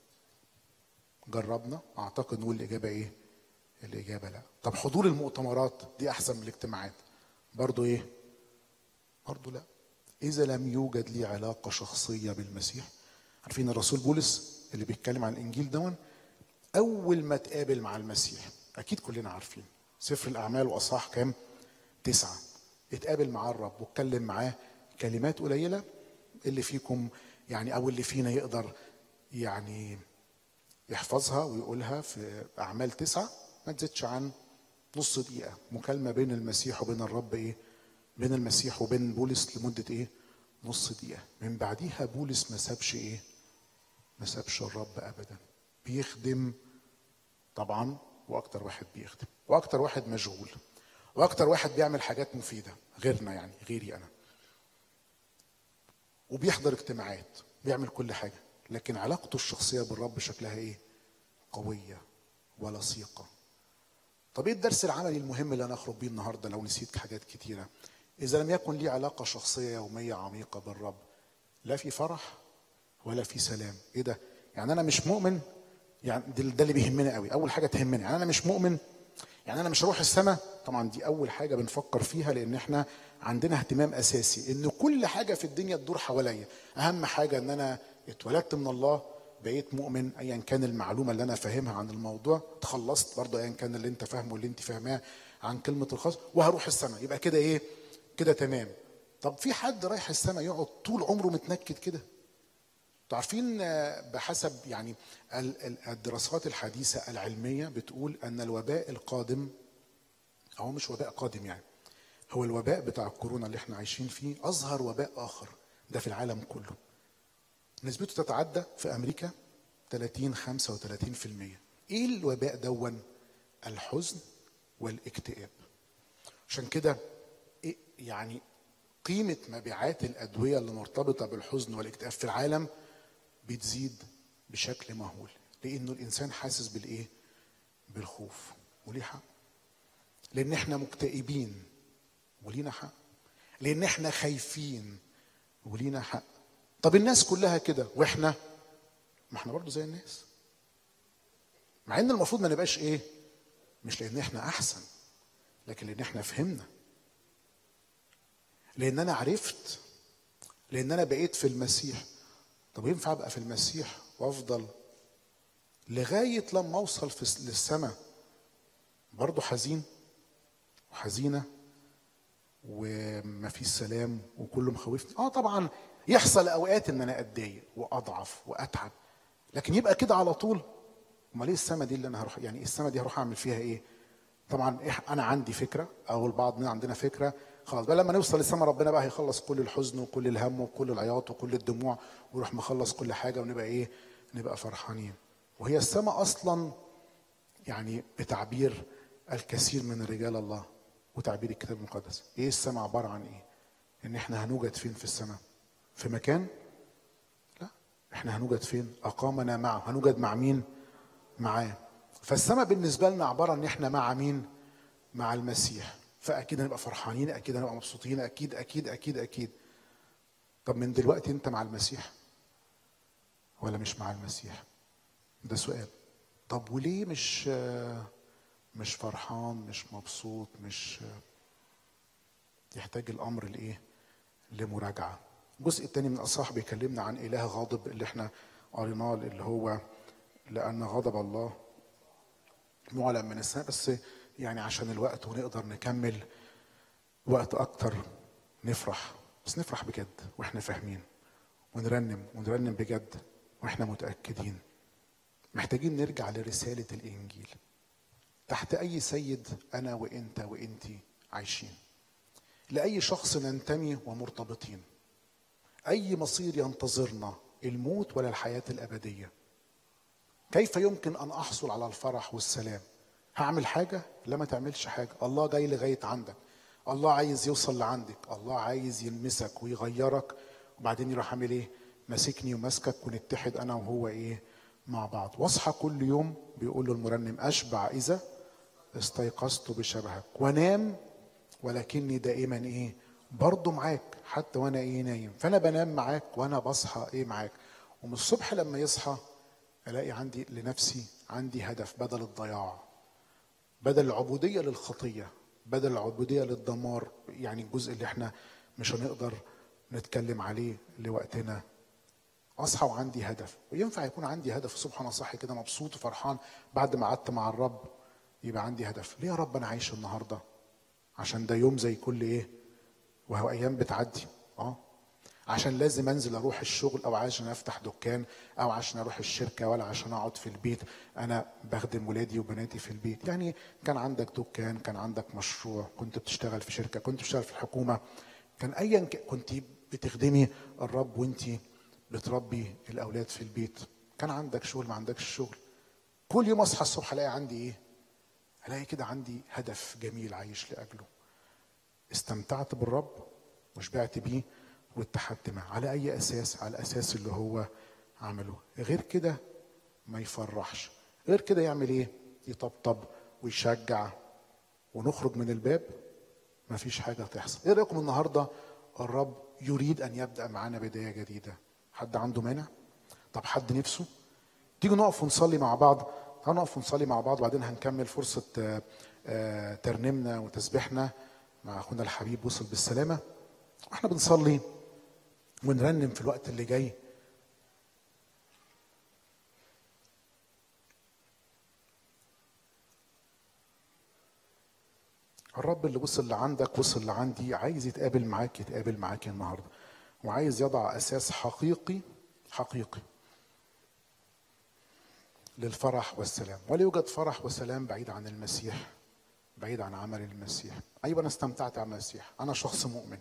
E: جربنا اعتقد نقول الاجابه ايه الاجابه لا طب حضور المؤتمرات دي احسن من الاجتماعات برضو ايه برضو لا اذا لم يوجد لي علاقه شخصيه بالمسيح عارفين الرسول بولس اللي بيتكلم عن الانجيل دون اول ما تقابل مع المسيح اكيد كلنا عارفين سفر الاعمال واصحاح كام تسعة اتقابل مع الرب واتكلم معاه كلمات قليله اللي فيكم يعني او اللي فينا يقدر يعني يحفظها ويقولها في اعمال تسعة ما تزيدش عن نص دقيقه مكالمه بين المسيح وبين الرب ايه بين المسيح وبين بولس لمده ايه نص دقيقه من بعديها بولس ما سابش ايه ما سابش الرب ابدا بيخدم طبعا واكتر واحد بيخدم واكتر واحد مشغول واكتر واحد بيعمل حاجات مفيده غيرنا يعني غيري انا وبيحضر اجتماعات بيعمل كل حاجه لكن علاقته الشخصيه بالرب شكلها ايه قويه ولصيقه طب ايه الدرس العملي المهم اللي انا اخرج بيه النهارده لو نسيت حاجات كتيره اذا لم يكن لي علاقه شخصيه يوميه عميقه بالرب لا في فرح ولا في سلام ايه ده يعني انا مش مؤمن يعني ده ده اللي بيهمنا قوي اول حاجه تهمني يعني انا مش مؤمن يعني انا مش هروح السماء طبعا دي اول حاجه بنفكر فيها لان احنا عندنا اهتمام اساسي ان كل حاجه في الدنيا تدور حواليا اهم حاجه ان انا اتولدت من الله بقيت مؤمن ايا كان المعلومه اللي انا فاهمها عن الموضوع تخلصت برضه ايا كان اللي انت فاهمه واللي انت فاهماه عن كلمه الخاص وهروح السماء يبقى كده ايه كده تمام طب في حد رايح السماء يقعد طول عمره متنكد كده انتوا عارفين آه، بحسب يعني ال- ال- الدراسات الحديثه العلميه بتقول ان الوباء القادم هو مش وباء قادم يعني هو الوباء بتاع الكورونا اللي احنا عايشين فيه اظهر وباء اخر ده في العالم كله نسبته تتعدى في امريكا 30 35% ايه الوباء دون الحزن والاكتئاب عشان كده إيه يعني قيمة مبيعات الأدوية اللي مرتبطة بالحزن والاكتئاب في العالم بتزيد بشكل مهول لأنه الإنسان حاسس بالإيه؟ بالخوف وليه حق لأن إحنا مكتئبين ولينا حق لأن إحنا خايفين ولينا حق طب الناس كلها كده وإحنا ما إحنا برضو زي الناس مع إن المفروض ما نبقاش إيه؟ مش لأن إحنا أحسن لكن لأن إحنا فهمنا لان انا عرفت لان انا بقيت في المسيح طب ينفع ابقى في المسيح وافضل لغايه لما اوصل في للسماء برضه حزين وحزينه وما فيش سلام وكله مخوفني اه طبعا يحصل اوقات ان انا اتضايق واضعف واتعب لكن يبقى كده على طول امال ايه السما دي اللي انا هروح يعني السما دي هروح اعمل فيها ايه طبعا إح- انا عندي فكره او البعض من عندنا فكره خلاص بقى لما نوصل للسما ربنا بقى هيخلص كل الحزن وكل الهم وكل العياط وكل الدموع ويروح مخلص كل حاجه ونبقى ايه نبقى فرحانين وهي السما اصلا يعني بتعبير الكثير من رجال الله وتعبير الكتاب المقدس ايه السماء عباره عن ايه ان احنا هنوجد فين في السماء في مكان لا احنا هنوجد فين اقامنا معه هنوجد مع مين معاه فالسماء بالنسبه لنا عباره ان احنا مع مين مع المسيح فاكيد هنبقى فرحانين اكيد هنبقى مبسوطين اكيد اكيد اكيد اكيد طب من دلوقتي انت مع المسيح ولا مش مع المسيح ده سؤال طب وليه مش مش فرحان مش مبسوط مش يحتاج الامر لايه لمراجعه الجزء الثاني من الاصحاح بيكلمنا عن اله غاضب اللي احنا قريناه اللي هو لان غضب الله معلن من السماء بس يعني عشان الوقت ونقدر نكمل وقت اكتر نفرح بس نفرح بجد واحنا فاهمين ونرنم ونرنم بجد واحنا متاكدين محتاجين نرجع لرساله الانجيل تحت اي سيد انا وانت وانتي عايشين لاي شخص ننتمي ومرتبطين اي مصير ينتظرنا الموت ولا الحياه الابديه كيف يمكن ان احصل على الفرح والسلام هعمل حاجه لا ما تعملش حاجه الله جاي لغايه عندك الله عايز يوصل لعندك الله عايز يلمسك ويغيرك وبعدين يروح عامل ايه ماسكني وماسكك ونتحد انا وهو ايه مع بعض واصحى كل يوم بيقول له المرنم اشبع اذا استيقظت بشبهك وانام ولكني دائما ايه برضه معاك حتى وانا ايه نايم فانا بنام معاك وانا بصحى ايه معاك ومن الصبح لما يصحى الاقي عندي لنفسي عندي هدف بدل الضياع بدل العبوديه للخطيه بدل العبوديه للدمار يعني الجزء اللي احنا مش هنقدر نتكلم عليه لوقتنا اصحى وعندي هدف وينفع يكون عندي هدف الصبح وانا صاحي كده مبسوط وفرحان بعد ما قعدت مع الرب يبقى عندي هدف ليه يا رب انا عايش النهارده عشان ده يوم زي كل ايه وهو ايام بتعدي اه عشان لازم انزل اروح الشغل او عشان افتح دكان او عشان اروح الشركه ولا عشان اقعد في البيت انا بخدم ولادي وبناتي في البيت يعني كان عندك دكان كان عندك مشروع كنت بتشتغل في شركه كنت بتشتغل في الحكومه كان ايا ك- كنت بتخدمي الرب وانت بتربي الاولاد في البيت كان عندك شغل ما عندكش شغل كل يوم اصحى الصبح الاقي عندي ايه الاقي كده عندي هدف جميل عايش لاجله استمتعت بالرب وشبعت بيه واتحدت معاه على اي اساس على الاساس اللي هو عمله غير كده ما يفرحش غير كده يعمل ايه يطبطب ويشجع ونخرج من الباب ما فيش حاجه تحصل ايه رايكم النهارده الرب يريد ان يبدا معانا بدايه جديده حد عنده مانع طب حد نفسه تيجوا نقف ونصلي مع بعض تعالوا نقف ونصلي مع بعض وبعدين هنكمل فرصه آه، آه، ترنيمنا وتسبيحنا مع اخونا الحبيب وصل بالسلامه واحنا بنصلي ونرنم في الوقت اللي جاي الرب اللي وصل لعندك وصل لعندي عايز يتقابل معاك يتقابل معاك النهارده وعايز يضع اساس حقيقي حقيقي للفرح والسلام ولا يوجد فرح وسلام بعيد عن المسيح بعيد عن عمل المسيح ايوه انا استمتعت على المسيح انا شخص مؤمن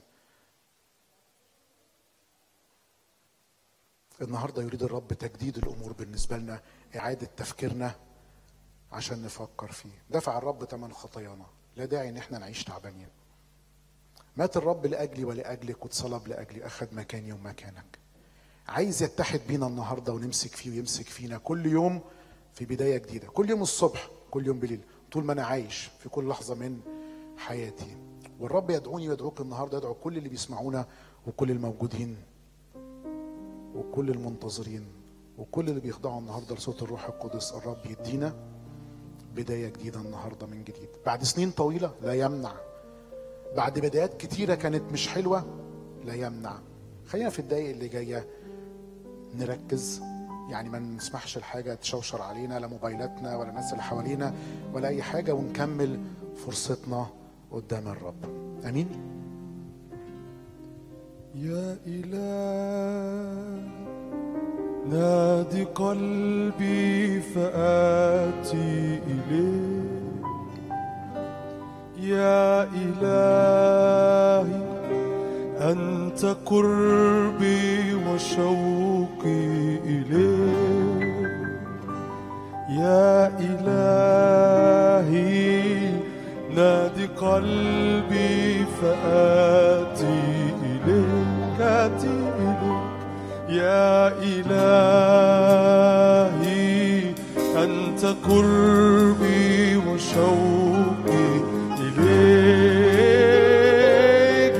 E: النهارده يريد الرب تجديد الامور بالنسبه لنا اعاده تفكيرنا عشان نفكر فيه دفع الرب ثمن خطايانا لا داعي ان احنا نعيش تعبانين مات الرب لاجلي ولاجلك واتصلب لاجلي اخذ مكاني ومكانك عايز يتحد بينا النهارده ونمسك فيه ويمسك فينا كل يوم في بدايه جديده كل يوم الصبح كل يوم بالليل طول ما انا عايش في كل لحظه من حياتي والرب يدعوني ويدعوك النهارده يدعو كل اللي بيسمعونا وكل الموجودين وكل المنتظرين وكل اللي بيخضعوا النهارده لصوت الروح القدس الرب يدينا بدايه جديده النهارده من جديد بعد سنين طويله لا يمنع بعد بدايات كتيره كانت مش حلوه لا يمنع خلينا في الدقايق اللي جايه نركز يعني ما نسمحش لحاجه تشوشر علينا لا موبايلاتنا ولا الناس اللي حوالينا ولا اي حاجه ونكمل فرصتنا قدام الرب امين
F: يا إله نادي قلبي فآتي إليك يا إلهي أنت قربي وشوقي إليك يا إلهي نادي قلبي فآتي إليك آتي إليك يا إلهي أنت قربي وشوقي إليك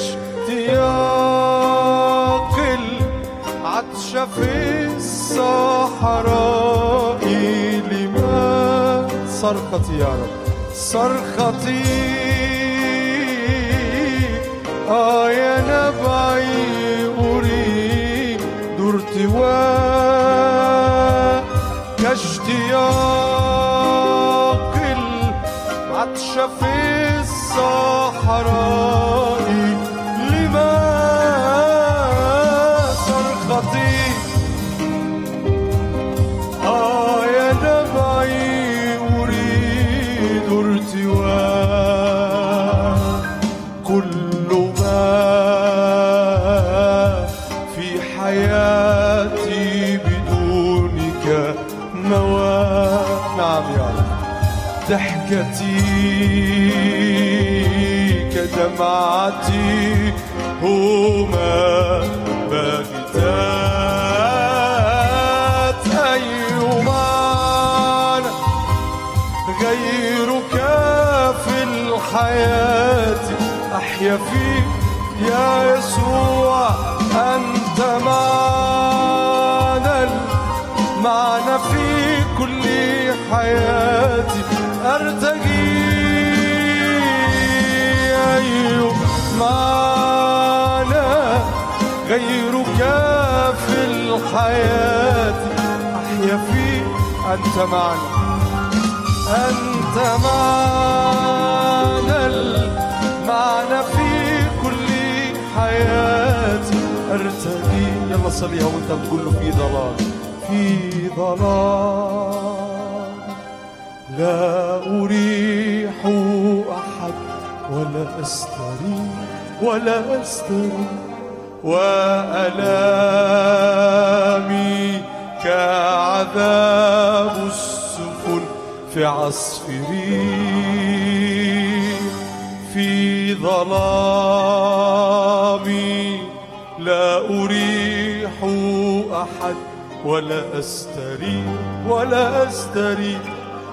F: كاشتياق العطش في الصحراء لما صرختي يا رب صرختي آه يا نبعي أريد ارتواء كاشتياق العطش في الصحراء لما صرختي آه يا نبعي أريد ارتواء كل ما في حياتي بدونك نوى نعم يا رب ضحكتي كدمعتي هما باكتات أيما أنا غيرك في الحياة أحيا فيك يا يسوع أنت معنا معنا في كل حياتي أرتجي أيوه معنا غيرك في الحياة أحيا فيك أنت معنا أنت معنا معنا في كل حياتي أرتدي يلا صليها وأنت بتقول له في ضلال في ضلال لا أريح أحد ولا أستريح ولا أستريح وألامي كعذاب السفن في عصفري في ظلامي لا أريح أحد ولا أستريح ولا أستريح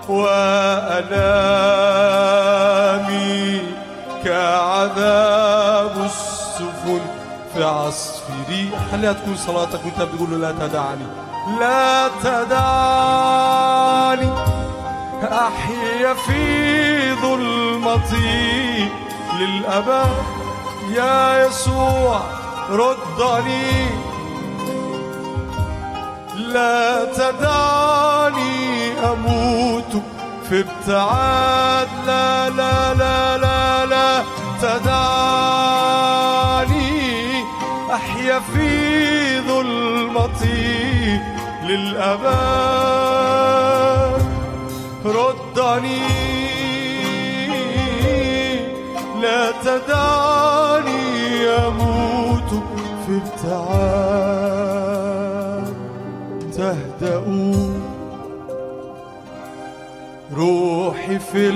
F: وألامي كعذاب السفن في عصفري خليها تكون صلاتك وانت بتقول له لا تدعني لا تدعني أحيا في ظلمتي للأبد يا يسوع ردني لا تدعني أموت في ابتعاد لا لا لا لا لا تدعني أحيا في ظلمتي للأبد ردني لا تدعني أموت في ابتعاد تهدأ روحي في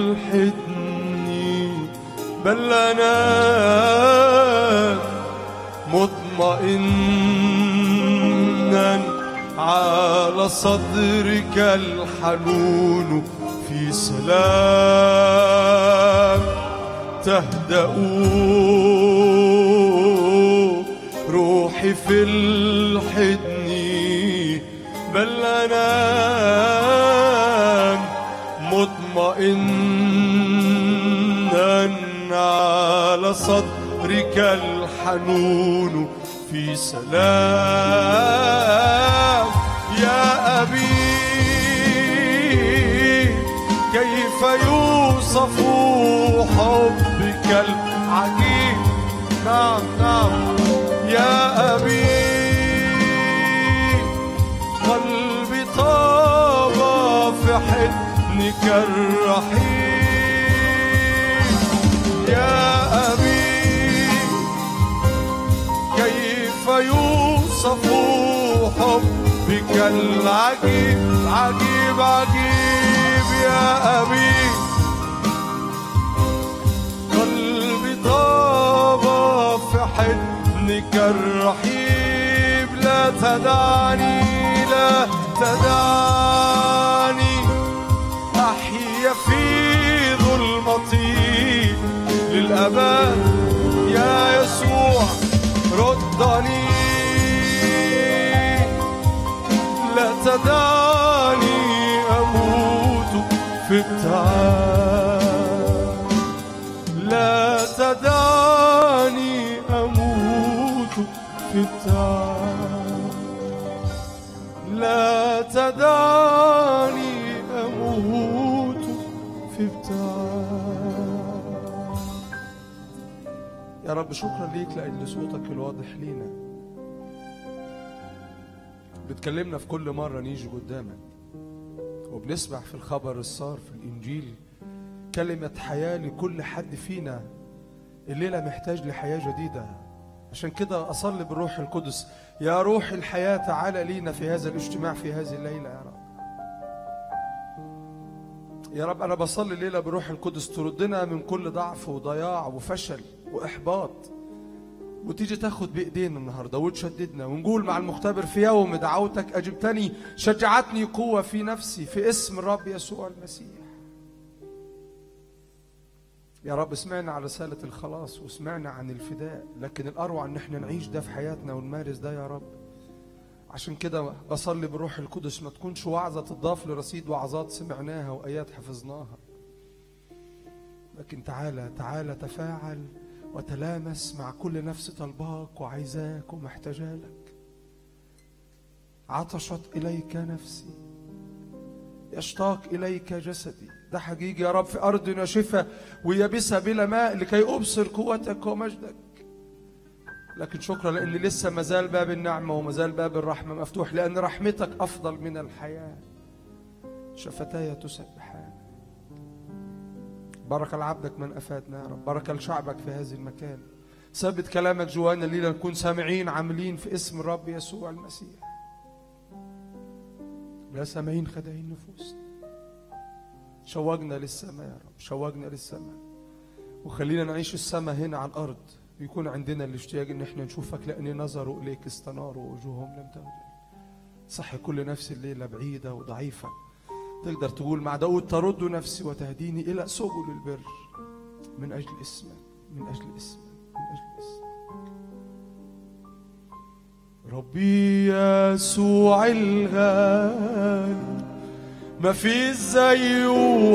F: الحضن بل أنا مطمئنا على صدرك الحنون في سلام تهدأ روحي في الحضن بل أنام مطمئنا على صدرك الحنون في سلام يوصفوا حبك العجيب نعم نعم يا أبي قلبي طاب في حضنك الرحيم يا أبي كيف يوصف حبك العجيب عجيب عجيب يا أبي قلبي طاب في حضنك الرحيب لا تدعني لا تدعني أحيا في ظلمتي للأبد يا يسوع ردني لا تدعني أموت في ابتعاد لا تدعني أموت في ابتعاد لا تدعني أموت في ابتعاد يا رب شكرا ليك لأن صوتك الواضح لينا بتكلمنا في كل مرة نيجي قدامك وبنسمع في الخبر الصار في الإنجيل كلمة حياة لكل حد فينا الليلة محتاج لحياة جديدة عشان كده أصلي بالروح القدس يا روح الحياة تعالى لينا في هذا الاجتماع في هذه الليلة يا رب يا رب أنا بصلي الليلة بروح القدس تردنا من كل ضعف وضياع وفشل وإحباط وتيجي تاخد بإيدينا النهاردة وتشددنا ونقول مع المختبر في يوم دعوتك أجبتني شجعتني قوة في نفسي في اسم الرب يسوع المسيح يا رب سمعنا عن رسالة الخلاص وسمعنا عن الفداء لكن الأروع إن احنا نعيش ده في حياتنا ونمارس ده يا رب عشان كده بصلي بالروح القدس ما تكونش وعظة تضاف لرصيد وعظات سمعناها وآيات حفظناها لكن تعالى تعالى تفاعل وتلامس مع كل نفس طلباك وعايزاك ومحتاجالك عطشت إليك نفسي يشتاق إليك جسدي ده حقيقي يا رب في أرض ناشفة ويابسة بلا ماء لكي أبصر قوتك ومجدك لكن شكرا لأن لسه مازال باب النعمة ومازال باب الرحمة مفتوح لأن رحمتك أفضل من الحياة شفتاي تسبحان بارك لعبدك من أفادنا يا رب بارك لشعبك في هذا المكان ثبت كلامك جوانا لينا نكون سامعين عاملين في اسم الرب يسوع المسيح لا سامعين خدعين نفوسنا شوقنا للسماء يا رب شوقنا للسماء وخلينا نعيش السماء هنا على الأرض ويكون عندنا الاشتياق ان احنا نشوفك لان نظروا اليك استناروا وجوههم لم تغجل صح كل نفس الليله بعيده وضعيفه تقدر تقول مع داود ترد نفسي وتهديني الى سبل البر من اجل اسمك من اجل اسمك من اجل اسمك ربي يسوع الغالي ما في زيه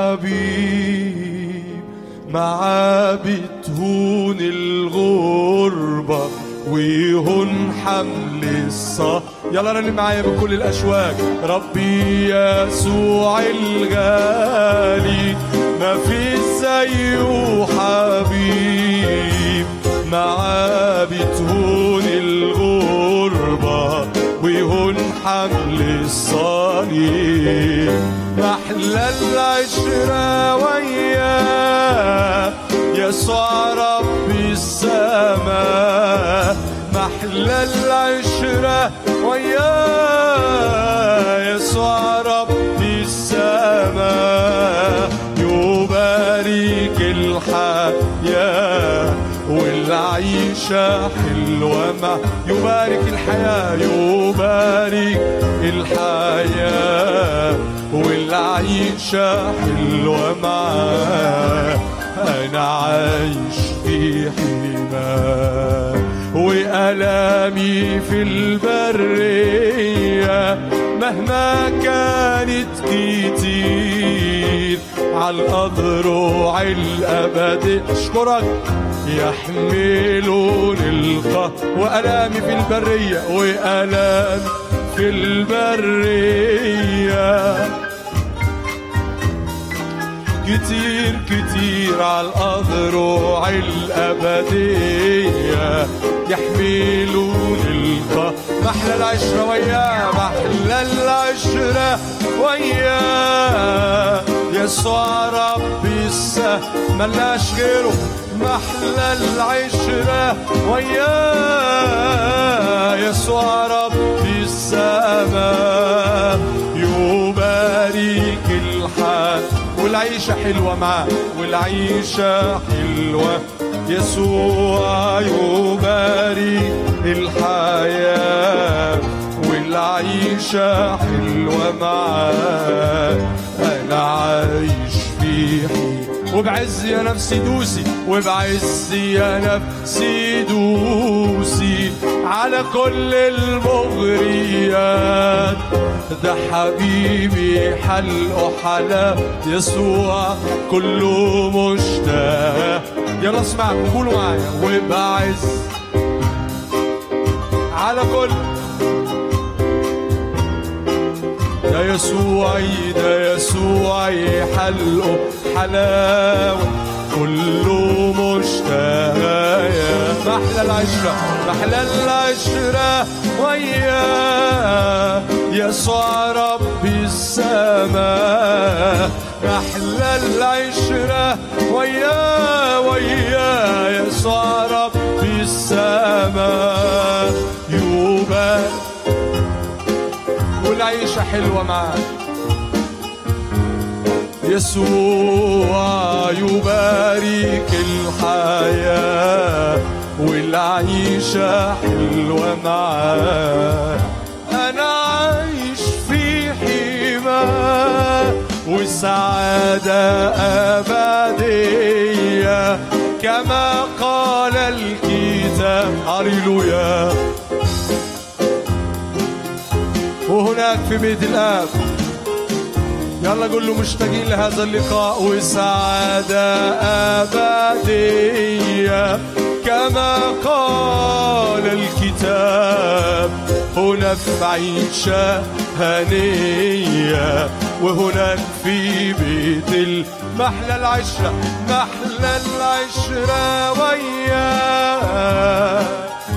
F: حبيب معاه بتهون الغربة ويهون حمل الصح يلا رنم معايا بكل الأشواق ربي يسوع الغالي ما في زيه حبيب معاه بتهون الغربة ويهون حمل الصليب محلى العشرة وياه يسوع رب السماء محلى العشرة وياه يسوع رب السماء يبارك الحياة والعيشة حلوة مع يبارك الحياة يبارك الحياة والعيشة حلوة معاه أنا عايش في حماه وألامي في البرية مهما كانت كتير على الأضرع الأبد أشكرك يحملون القهر وألامي في البرية وألام في البرية كتير كتير على الأذرع الأبدية يحملون القى محلى العشرة وياه محلى العشرة وياه يسوع ربي السه ملاش غيره محلى العشرة وياه يسوع ربي السماء يبارك الحال والعيشة حلوة معاه والعيشة حلوة يسوع يبارك الحياة والعيشة حلوة معاه أنا عايش في حين وبعز يا نفسي دوسي وبعز يا نفسي دوسي على كل المغريات ده حبيبي حلقه حلا يسوع كله مشتاق يلا اسمع قولوا معايا وبعز على كل ده يسوعي ده يسوعي حلقه حلاوة كله مشتاق يا محلى العشرة محلى العشرة وياه يسوع ربي السماء محلى العشرة وياه وياه يسوع ربي السماء يبارك والعيشة حلوة معاك يسوع يبارك الحياة والعيشة حلوة معاك أنا عايش في حماه وسعادة أبدية كما قال الكتاب هللويا وهناك في بيت الآب يلا قول له مشتاقين لهذا اللقاء وسعادة أبدية كما قال الكتاب هنا في عيشة هنية وهناك في بيت المحلى العشرة محلى العشرة وياه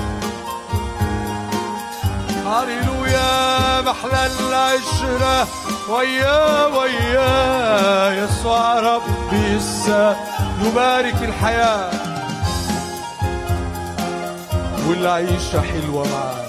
F: هللويا محلى العشرة ويا ويا يسوع ربي السا يبارك الحياة والعيشة حلوة معاه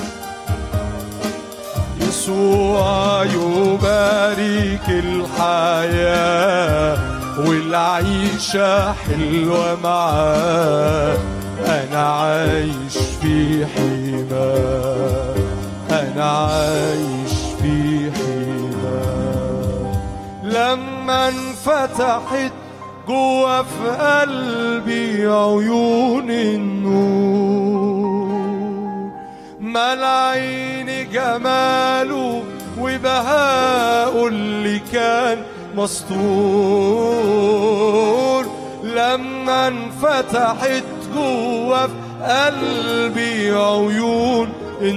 F: يسوع يبارك الحياة والعيشة حلوة معاه أنا عايش في حماه أنا عايش في حماه لما انفتحت جوا في قلبي عيون النور ملعين جماله وبهاءه اللي كان مستور لما انفتحت جوا في قلبي عيون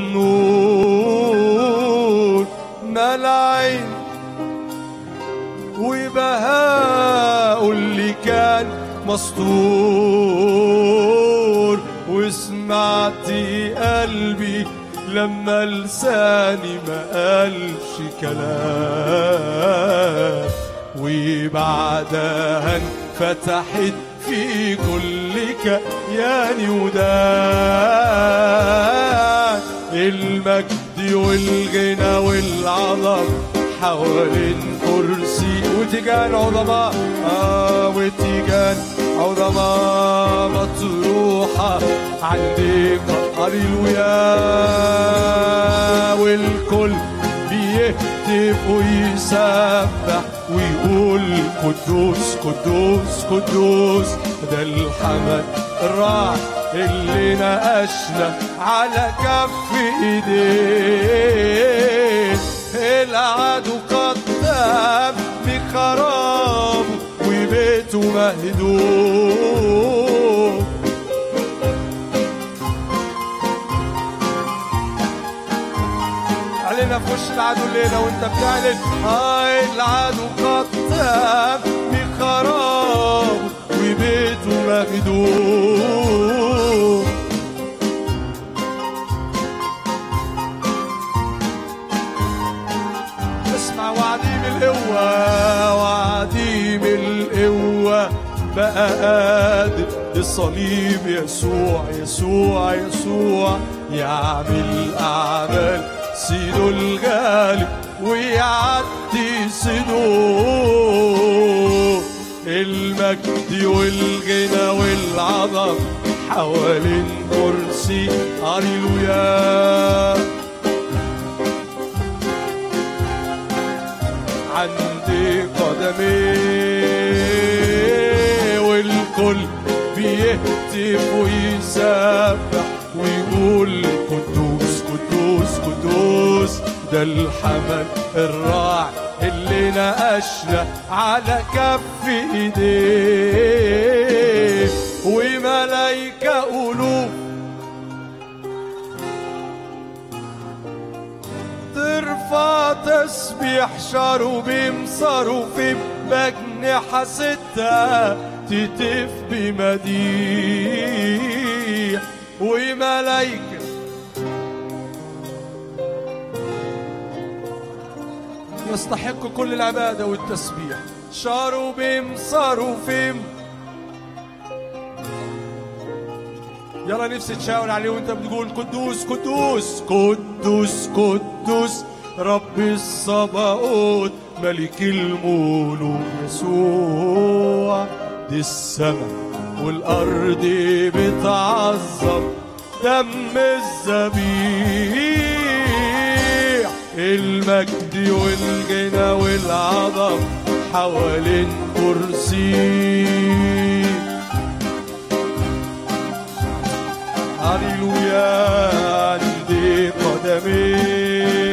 F: النور ملعين وبهاء اللي كان مستور وسمعت قلبي لما لساني ما قالش كلام وبعدها انفتحت في كل كياني ودان المجد والغنى والعظم حوالين كرسي وتيجان عظماء آه وتيجان عظماء مطروحة عندك هللويا والكل بيهتف ويسبح ويقول قدوس قدوس قدوس ده الحمد الراعي اللي نقشنا على كف ايديه العدو قدام بخرابه وبيته مهدوم علينا في وش العدو الليلة وانت بتعلن هاي العدو قدام بخرابه يدوم اسمع وعديم القوة وعديم القوة بقى قادر الصليب يسوع يسوع يسوع يعمل أعمال سيده الغالي ويعدي سيده المجد والغنى والعظم حوالين كرسي هللويا عندي قدمي والكل بيهتف ويسبح ويقول قدوس قدوس قدوس ده الحمل الراعي اللي نقشنا على كف ايديه وملايكة قلوب ترفع تسبيح شروبيم صاروفيم بأجنحة ستة تتف بمديح وملايكة يستحق كل العبادة والتسبيح شروبيم صاروفيم يلا نفسي تشاور عليه وانت بتقول قدوس قدوس قدوس قدوس رب الصباؤوت ملك الملوك يسوع دي السماء والارض بتعظم دم الذبيح المجد والغنى والعظم حوالين كرسي هللويا عندي قدمي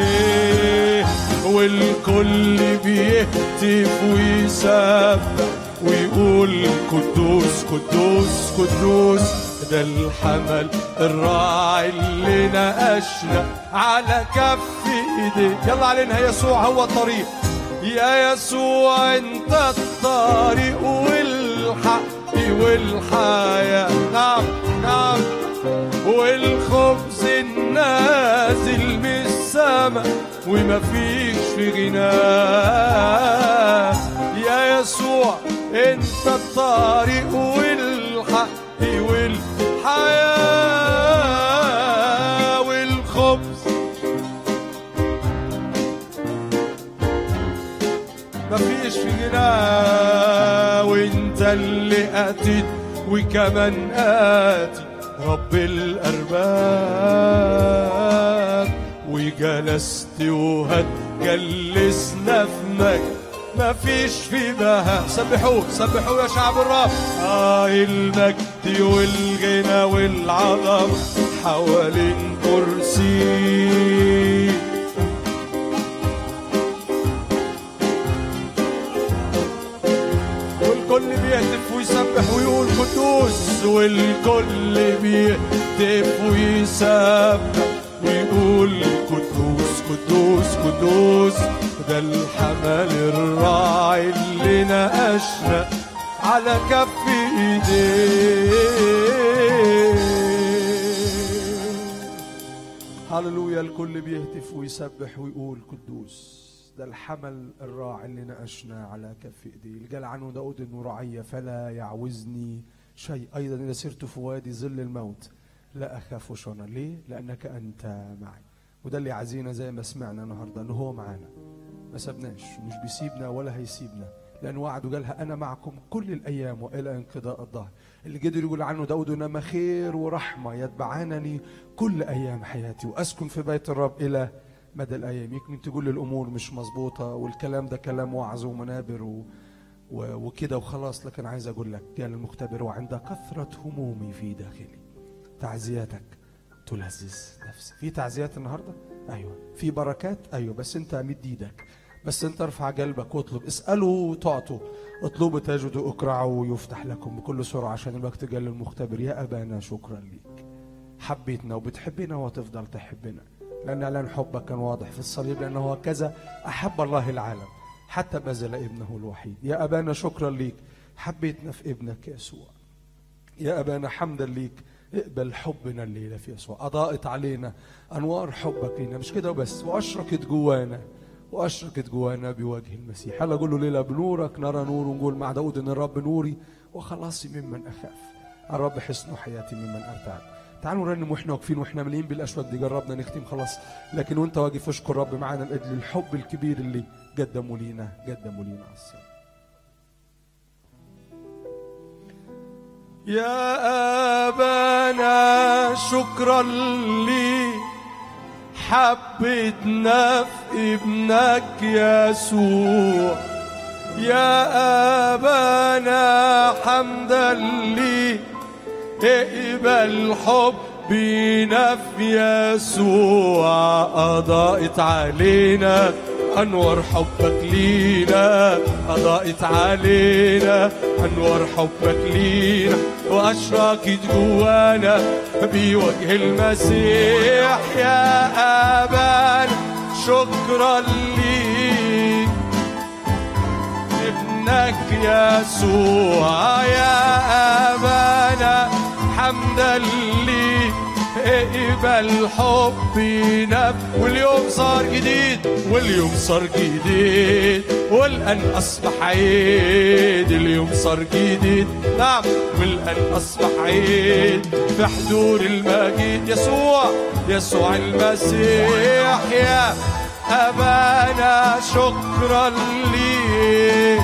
F: والكل بيهتف ويسبح ويقول قدوس قدوس قدوس ده الحمل الراعي اللي نقشنا على كف ايديه يلا علينا يسوع هو الطريق يا يسوع انت الطريق والحق والحياة نعم نعم والخبز النازل من السماء وما فيش في غناه يا يسوع انت الطريق والحق والحياة والخبز مفيش في غناه وانت اللي اتيت وكمان اتي رب الارباب وجلست وهتجلسنا في مجد مفيش في بهاء سبحوه سبحوه يا شعب الرب آه المجد والغنى والعظم حوالين كرسي والكل بيهتف ويسبح ويقول قدوس والكل بيهتف ويسبح ويقول قدوس قدوس قدوس ده الحمل الراعي اللي نقشنا على كف ايديه هللويا الكل بيهتف ويسبح ويقول قدوس ده الحمل الراعي اللي نقشنا على كف ايديه اللي قال عنه داود انه رعية فلا يعوزني شيء ايضا اذا سرت في وادي ظل الموت لا اخاف شرا ليه لانك انت معي وده اللي عايزينه زي ما سمعنا النهارده ان هو معانا ما سابناش مش بيسيبنا ولا هيسيبنا لان وعده قالها انا معكم كل الايام والى انقضاء الظهر اللي قدر يقول عنه داود انما خير ورحمه يتبعانني كل ايام حياتي واسكن في بيت الرب الى مدى الايام يمكن تقول الامور مش مظبوطه والكلام ده كلام وعظ ومنابر و... و... وكده وخلاص لكن عايز اقول لك قال المختبر وعند كثره همومي في داخلي تعزياتك تلذذ نفسي في تعزيات النهارده ايوه في بركات ايوه بس انت مد ايدك بس انت ارفع قلبك واطلب اسالوا تعطوا اطلبوا تجدوا اقرعوا يفتح لكم بكل سرعه عشان الوقت قال للمختبر يا ابانا شكرا ليك حبيتنا وبتحبنا وتفضل تحبنا لان اعلان حبك كان واضح في الصليب لانه هكذا احب الله العالم حتى بذل ابنه الوحيد يا ابانا شكرا ليك حبيتنا في ابنك يسوع يا أبانا حمدا ليك اقبل حبنا الليلة في يسوع أضاءت علينا أنوار حبك لينا مش كده وبس وأشرقت جوانا وأشرقت جوانا بوجه المسيح هلا أقول له ليلة بنورك نرى نور ونقول مع داود إن الرب نوري وخلاصي ممن أخاف الرب حصن حياتي ممن أرتعب تعالوا نرنم واحنا واقفين واحنا مليين بالاشواك دي جربنا نختم خلاص لكن وانت واقف اشكر رب معانا لاجل الحب الكبير اللي قدموا لينا قدموا لينا على السلام يا أبانا شكرا لي حبتنا في ابنك يسوع يا أبانا حمدا لي اقبل حبنا في يسوع أضاءت علينا أنوار حبك لينا أضاءت علينا أنوار حبك لينا وأشرقت جوانا بوجه المسيح يا أبانا شكرا ليك ابنك يسوع يا أبانا حمدا ليك اقبل حبنا واليوم صار جديد واليوم صار جديد والآن أصبح عيد اليوم صار جديد نعم والآن أصبح عيد في حضور المجيد يسوع يسوع المسيح يا أبانا شكرا ليك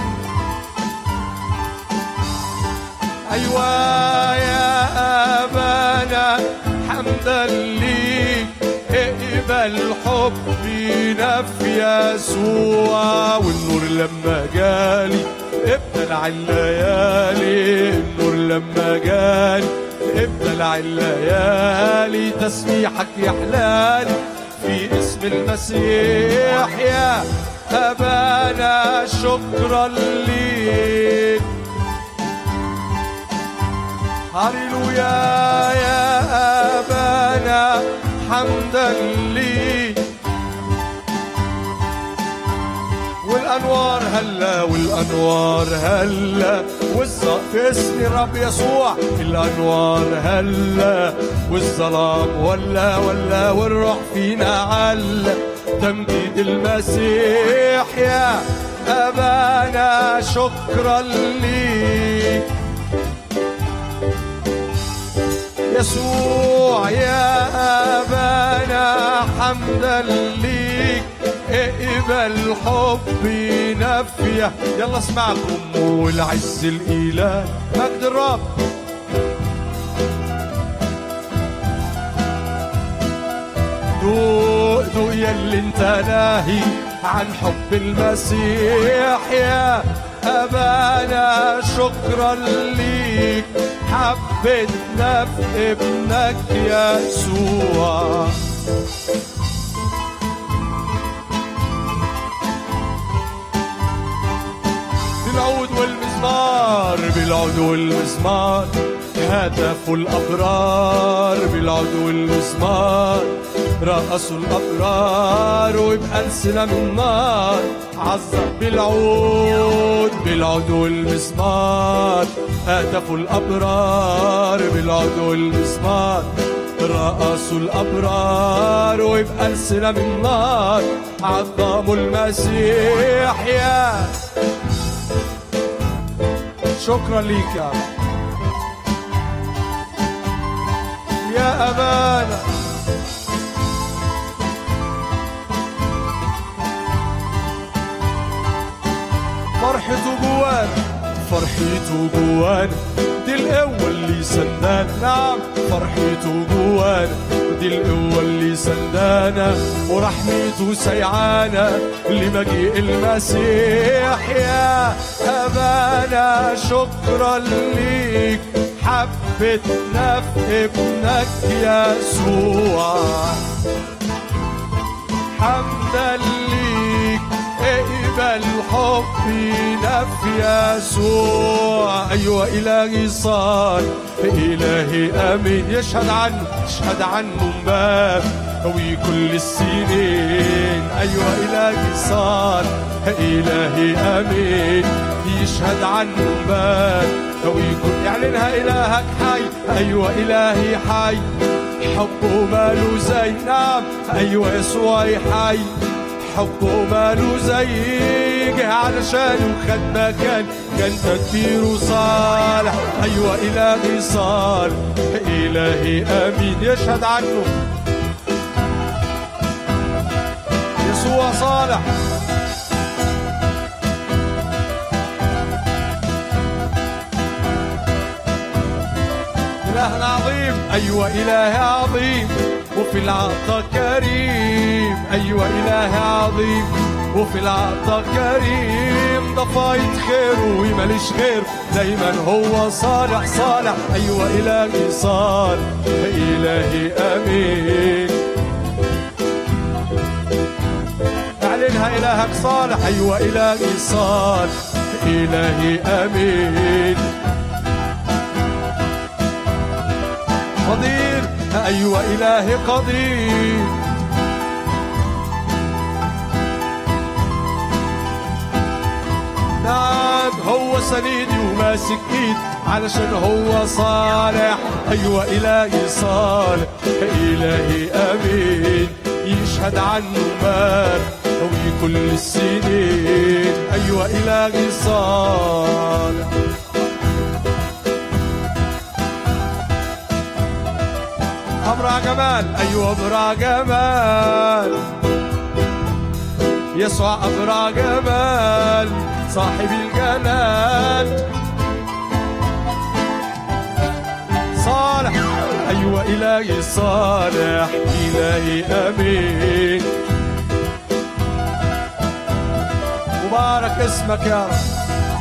F: أيوة يا أبانا حمدا ليك اقبل حبنا في يسوع والنور لما جالي ابتلع الليالي النور لما جالي ابتلع الليالي تسبيحك يحلالي في اسم المسيح يا أبانا شكرا ليك هللويا يا أبانا حمدا لي والأنوار هلا والأنوار هلا والسقف اسم الرب يسوع الأنوار هلا والظلام ولا ولا والروح فينا علا تمجيد المسيح يا أبانا شكرا ليك يسوع يا أبانا حمدا ليك اقبل حبي نفيه يلا اسمعكم والعز الإله مجد الرب دوق دوق يلي انت ناهي عن حب المسيح يا أبانا شكرا ليك حبتنا في ابنك يسوع بالعود والمزمار بالعود والمزمار هتفوا الأبرار بالعود والمزمار رقصوا الأبرار وبألسنة من نار عذب بالعود بالعود والمزمار هتفوا الأبرار بالعود والمزمار رقصوا الأبرار وبألسنة من نار عظموا المسيح يا شكرا ليك يا رب يا أبانا فرحته جوانا فرحته جوانا دي القوة اللي سندانا نعم فرحته جوانا دي القوة اللي سندانا ورحمته سيعانا لمجيء المسيح يا أبانا شكرا ليك حبتنا في ابنك يسوع حمدا ليك اقبل حبنا في يسوع ايوه الهي صار الهي امين يشهد عنه يشهد عنه مباب وكل السنين أيوة إلهي صار إلهي أمين يشهد عنه البال ويكون يعلنها إلهك حي أيوة إلهي حي حبه ماله زي نعم أيوة يسوع حي حبه ماله زي جه علشان وخد مكان كان تدبيره صالح أيوة إلهي صالح إلهي أمين يشهد عنه يسوع صالح إلهنا عظيم أيوة إله عظيم وفي العطا كريم أيوة إله عظيم وفي العطا كريم ضفايت خيره وماليش غيره دايما هو صالح صالح أيوة إلهي صالح إلهي أمين اعلنها إلهك صالح أيوة إلهي صالح إلهي أمين قدير أيوة إلهي قدير نعم هو سندي وماسك ايد علشان هو صالح ايوه الهي صالح الهي امين يشهد عنه مال قوي كل السنين ايوه الهي صالح أبرع جمال أيوة أبرع جمال يسوع أبرع جمال صاحب الجلال صالح أيوة إلهي صالح إلهي أمين مبارك اسمك يا رب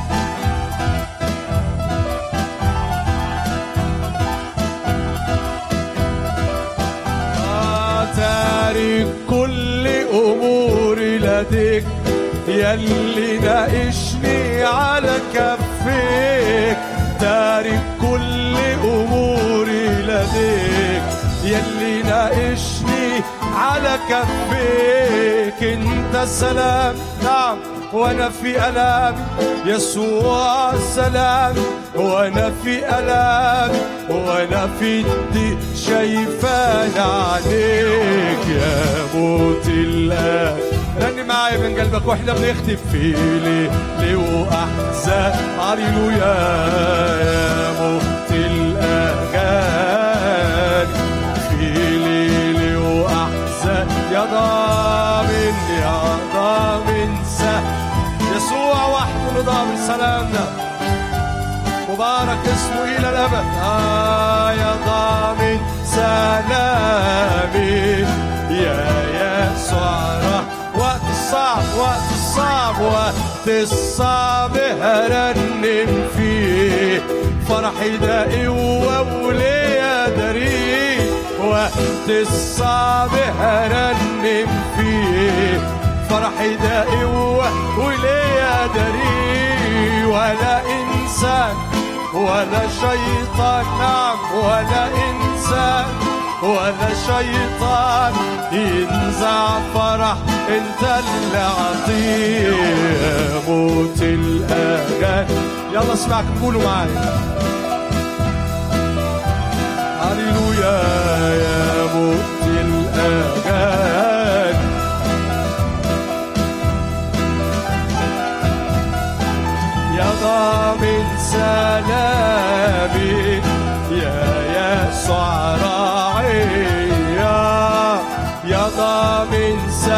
F: تارك كل أموري لديك يلي ناقشني على كفيك تارك كل أموري لديك يلي ناقشني على كفيك انت السلام نعم وانا في الام يسوع السلام وانا في الام وانا في الدي شايفان عليك يا موت الان غني معايا من قلبك واحنا بنختم في ليه ليه واحزان هللويا يا موت الاغاني في ليلي واحزان يا ضامن يا ضامن سهل يسوع وحده ضامن سلامنا مبارك اسمه الى الابد آه يا ضامن سلامي يا يسوع رح وقت الصعب وقت الصعب وقت الصعب هرنم فيه فرحي ده قوة وليا دري وقت الصعب هرنم فيه فرحي ده قوة وليا دري ولا إنسان ولا شيطان نعم ولا إنسان ولا شيطان ينزع فرح انت اللي عطيه موت الأغاني يلا اسمعك قولوا معايا هللويا يا موت الأغاني يا ضامن سلامي يا يسوع راعيا يا ضامن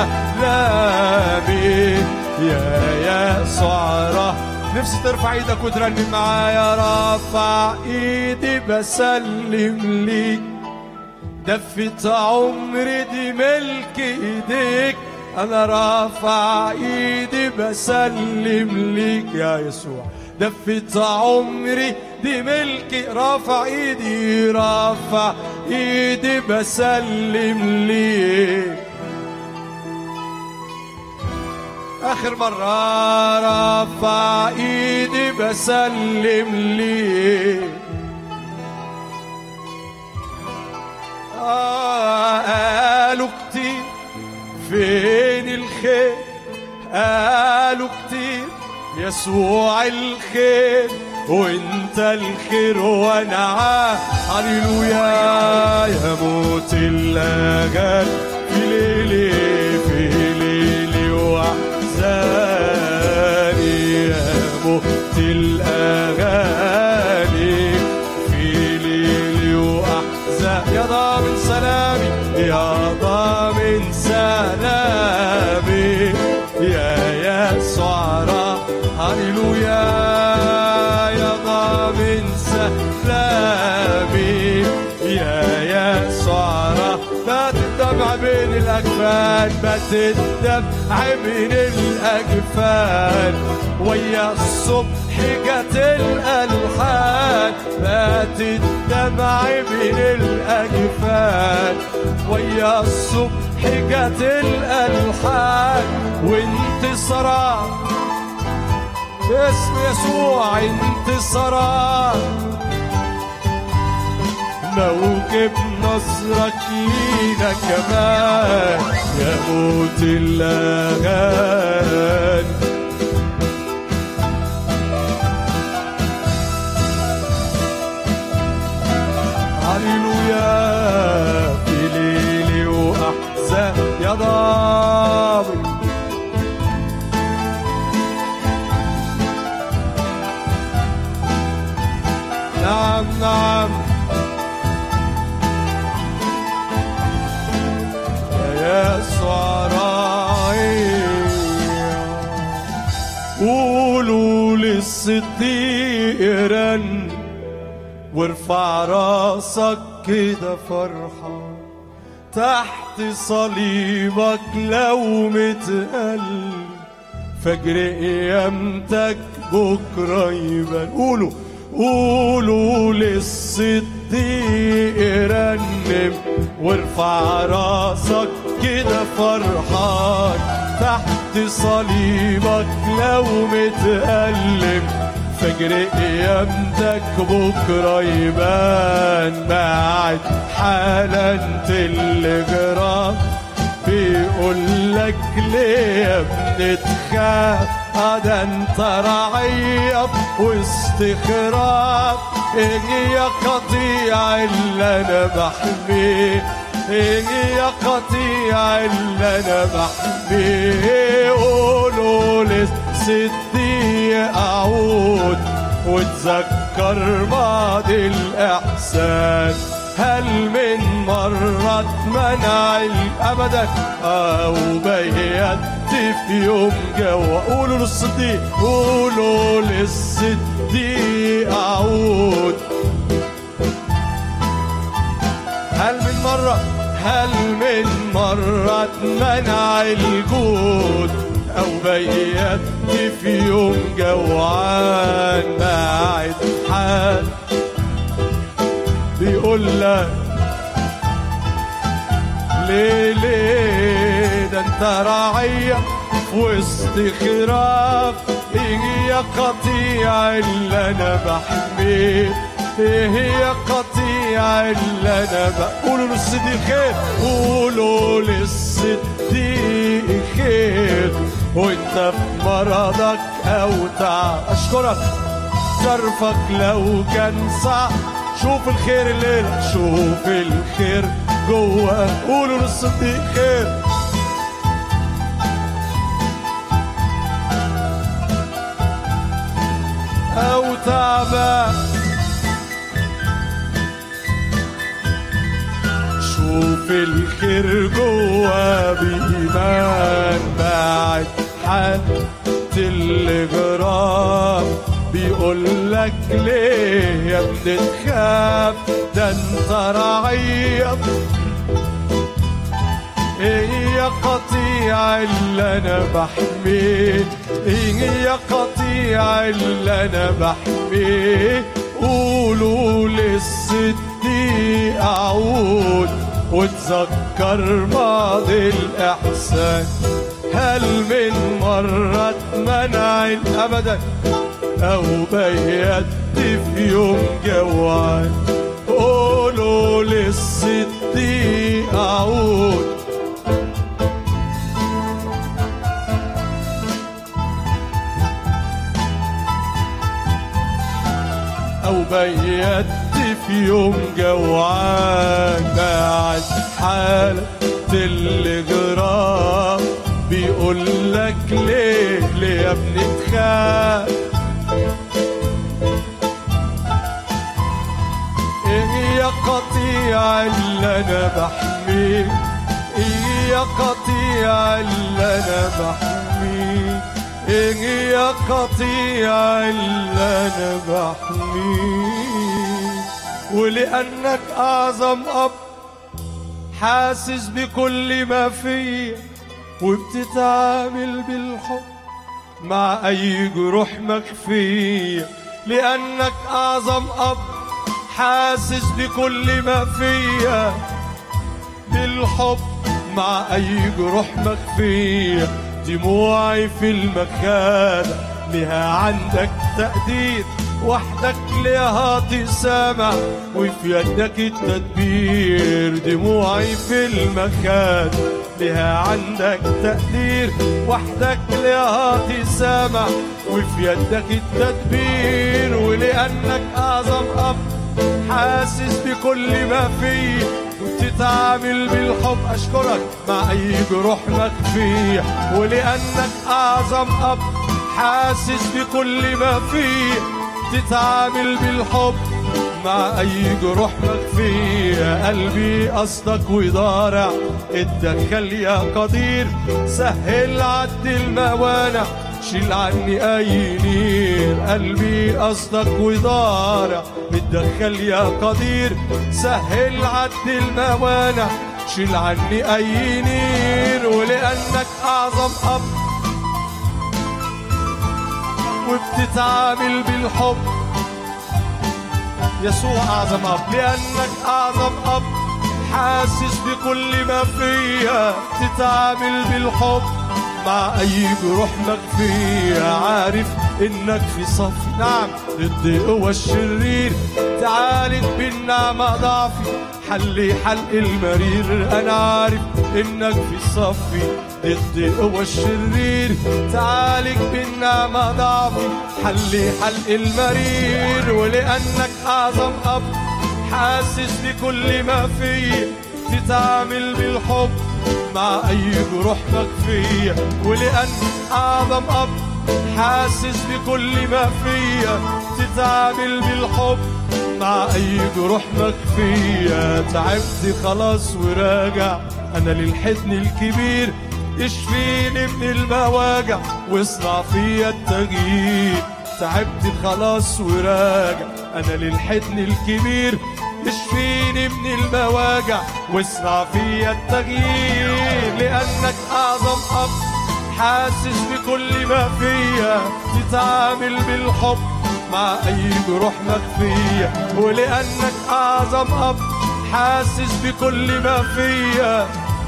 F: سلامي يا يسوع راعي نفسي ترفع ايدك وترنم معايا رافع ايدي بسلم ليك دفة عمري دي ملك ايديك انا رافع ايدي بسلم ليك يا يسوع دفة عمري دي ملكي رافع ايدي رافع ايدي بسلم ليك اخر مرة رافع ايدي بسلم ليك آه قالوا قالوا كتير يسوع الخير وانت الخير وانا عا هللويا يا موت الاجل في ليلي في ليلي واحزاني يا موت الاغاني في ليلي واحزان يا ضامن سلامي يا ضامن سلامي يا يسوع رب هللويا يا ضامن سلامي يا يسوع رب بات الدمع بين الأكفان بات الدمع بين الأكفان ويا الصبح جت الألحان بات الدمع بين الأجفان ويا الصبح جت الألحان وانتصارات باسم يسوع انتصارات موكب نصرك لينا كمان يا موت الأغاني هللويا في ليلي وأحزان يا ضامن نعم نعم يا يسوع راعي قولوا للصديق رن وارفع راسك كده فرحة تحت صليبك لو متقل فجر قيامتك بكرة يبان قولوا قولوا للصديق رنم وارفع راسك كده فرحان تحت صليبك لو متألم فجر قيامتك بكرة يبان بعد حالا تلغراف بيقول لك ليه يا ابني تخاف آه ده انت رعية واستخراف ايه يا قطيع اللي انا بحميه ايه يا قطيع اللي انا بحميه قولوا للصديق اعود وتذكر بعض الاحسان هل من مرة اتمنع ابدا او بيت في يوم جوا قولوا للصديق قولوا للصديق اعود هل من مرة هل من مرة اتمنع الجود أو بيت في يوم جوعان باعد حال بيقول لك ليه ليه ده انت راعية في وسط خراف ايه يا قطيع اللي انا بحميه ايه يا قطيع اللي انا بقولوا للصديق خير قولوا للصديق خير وانت في مرضك او تعب اشكرك ظرفك لو كان صعب شوف الخير الليل شوف الخير جوه قولوا للصديق خير او تعبان شوف الخير جوا بإيمان بعد حد الغرام بيقول لك ليه يا ابني تخاف ده انت رعية ايه يا قطيع اللي انا بحميه ايه يا قطيع اللي انا بحميه قولوا للصديق اعود وتذكر ماضي الاحسان هل من مرة اتمنع ابدا او بيت في يوم جوعان قولوا للصديق اعود لو بيت في يوم جوعان قاعد حالة الغرام بيقول لك ليه ليه يا ابني تخاف ايه يا قطيع اللي انا بحميك ايه يا قطيع اللي انا بحميك ايه يا قطيع اللي انا بحميك ولانك اعظم اب حاسس بكل ما فيا وبتتعامل بالحب مع اي جروح مخفيه لانك اعظم اب حاسس بكل ما فيا بالحب مع اي جروح مخفيه دموعي في المكانة لها عندك تقدير وحدك لها تسامع وفي يدك التدبير دموعي في المكان لها عندك تقدير وحدك لها تسامع وفي يدك التدبير ولأنك أعظم أب حاسس بكل ما فيه وتتعامل بالحب أشكرك مع أي جروح مخفية ولأنك أعظم أب حاسس بكل ما فيه تتعامل بالحب مع أي جروح مخفية قلبي قصدك وضارع اتدخل يا قدير سهل عد الموانع شيل عني أي نير قلبي قصدك وضارع اتدخل يا قدير سهل عد الموانع شيل عني أي نير ولأنك أعظم أب وبتتعامل بالحب يسوع أعظم أب لأنك أعظم أب حاسس بكل ما فيا تتعامل بالحب مع أي جروح مخفية عارف إنك في صفي نعم ضد قوى الشرير تعالج بالنعمة ضعفي حلي حلق المرير أنا عارف إنك في صفي ضد قوى الشرير تعالج بالنعمة ضعفي حلي حلق المرير ولأنك أعظم أب حاسس بكل ما فيا تتعامل بالحب مع أي جروح مخفية ولأن أعظم أب حاسس بكل ما فيا تتعامل بالحب مع أي جروح مخفية تعبت خلاص وراجع أنا للحزن الكبير اشفيني من المواجع واصنع فيا التغيير تعبت خلاص وراجع أنا للحزن الكبير اشفيني من المواجع واصنع فيا التغيير لأنك أعظم أب حاسس بكل ما فيا تتعامل بالحب مع أي جروح مخفية ولأنك أعظم أب حاسس بكل ما فيا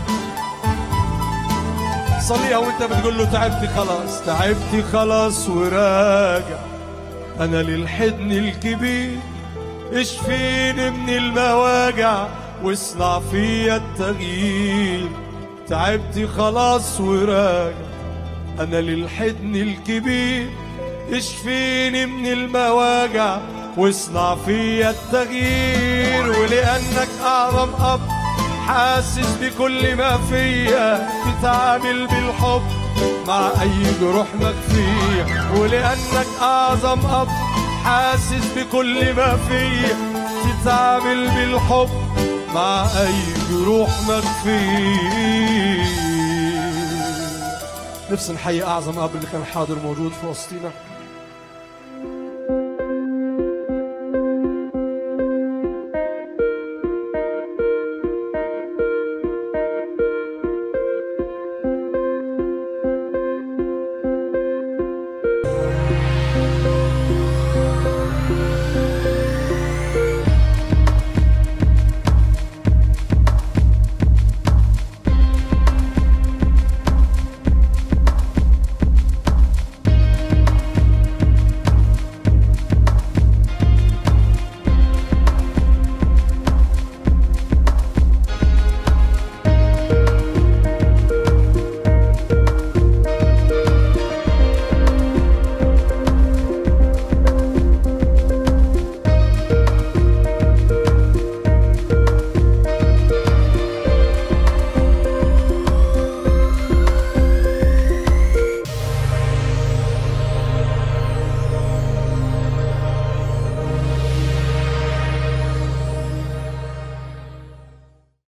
F: صليها وانت بتقول له تعبت خلاص تعبت خلاص وراجع انا للحضن الكبير اشفيني من المواجع واصنع فيا التغيير تعبت خلاص وراجع انا للحضن الكبير اشفيني من المواجع واصنع فيا التغيير ولانك اعظم اب حاسس بكل ما فيا تتعامل بالحب مع اي جروح مخفية ولانك اعظم اب حاسس بكل ما فيا تتعامل بالحب مع اي جروح مخفية نفسي نحيي اعظم اب اللي كان حاضر موجود في وسطينا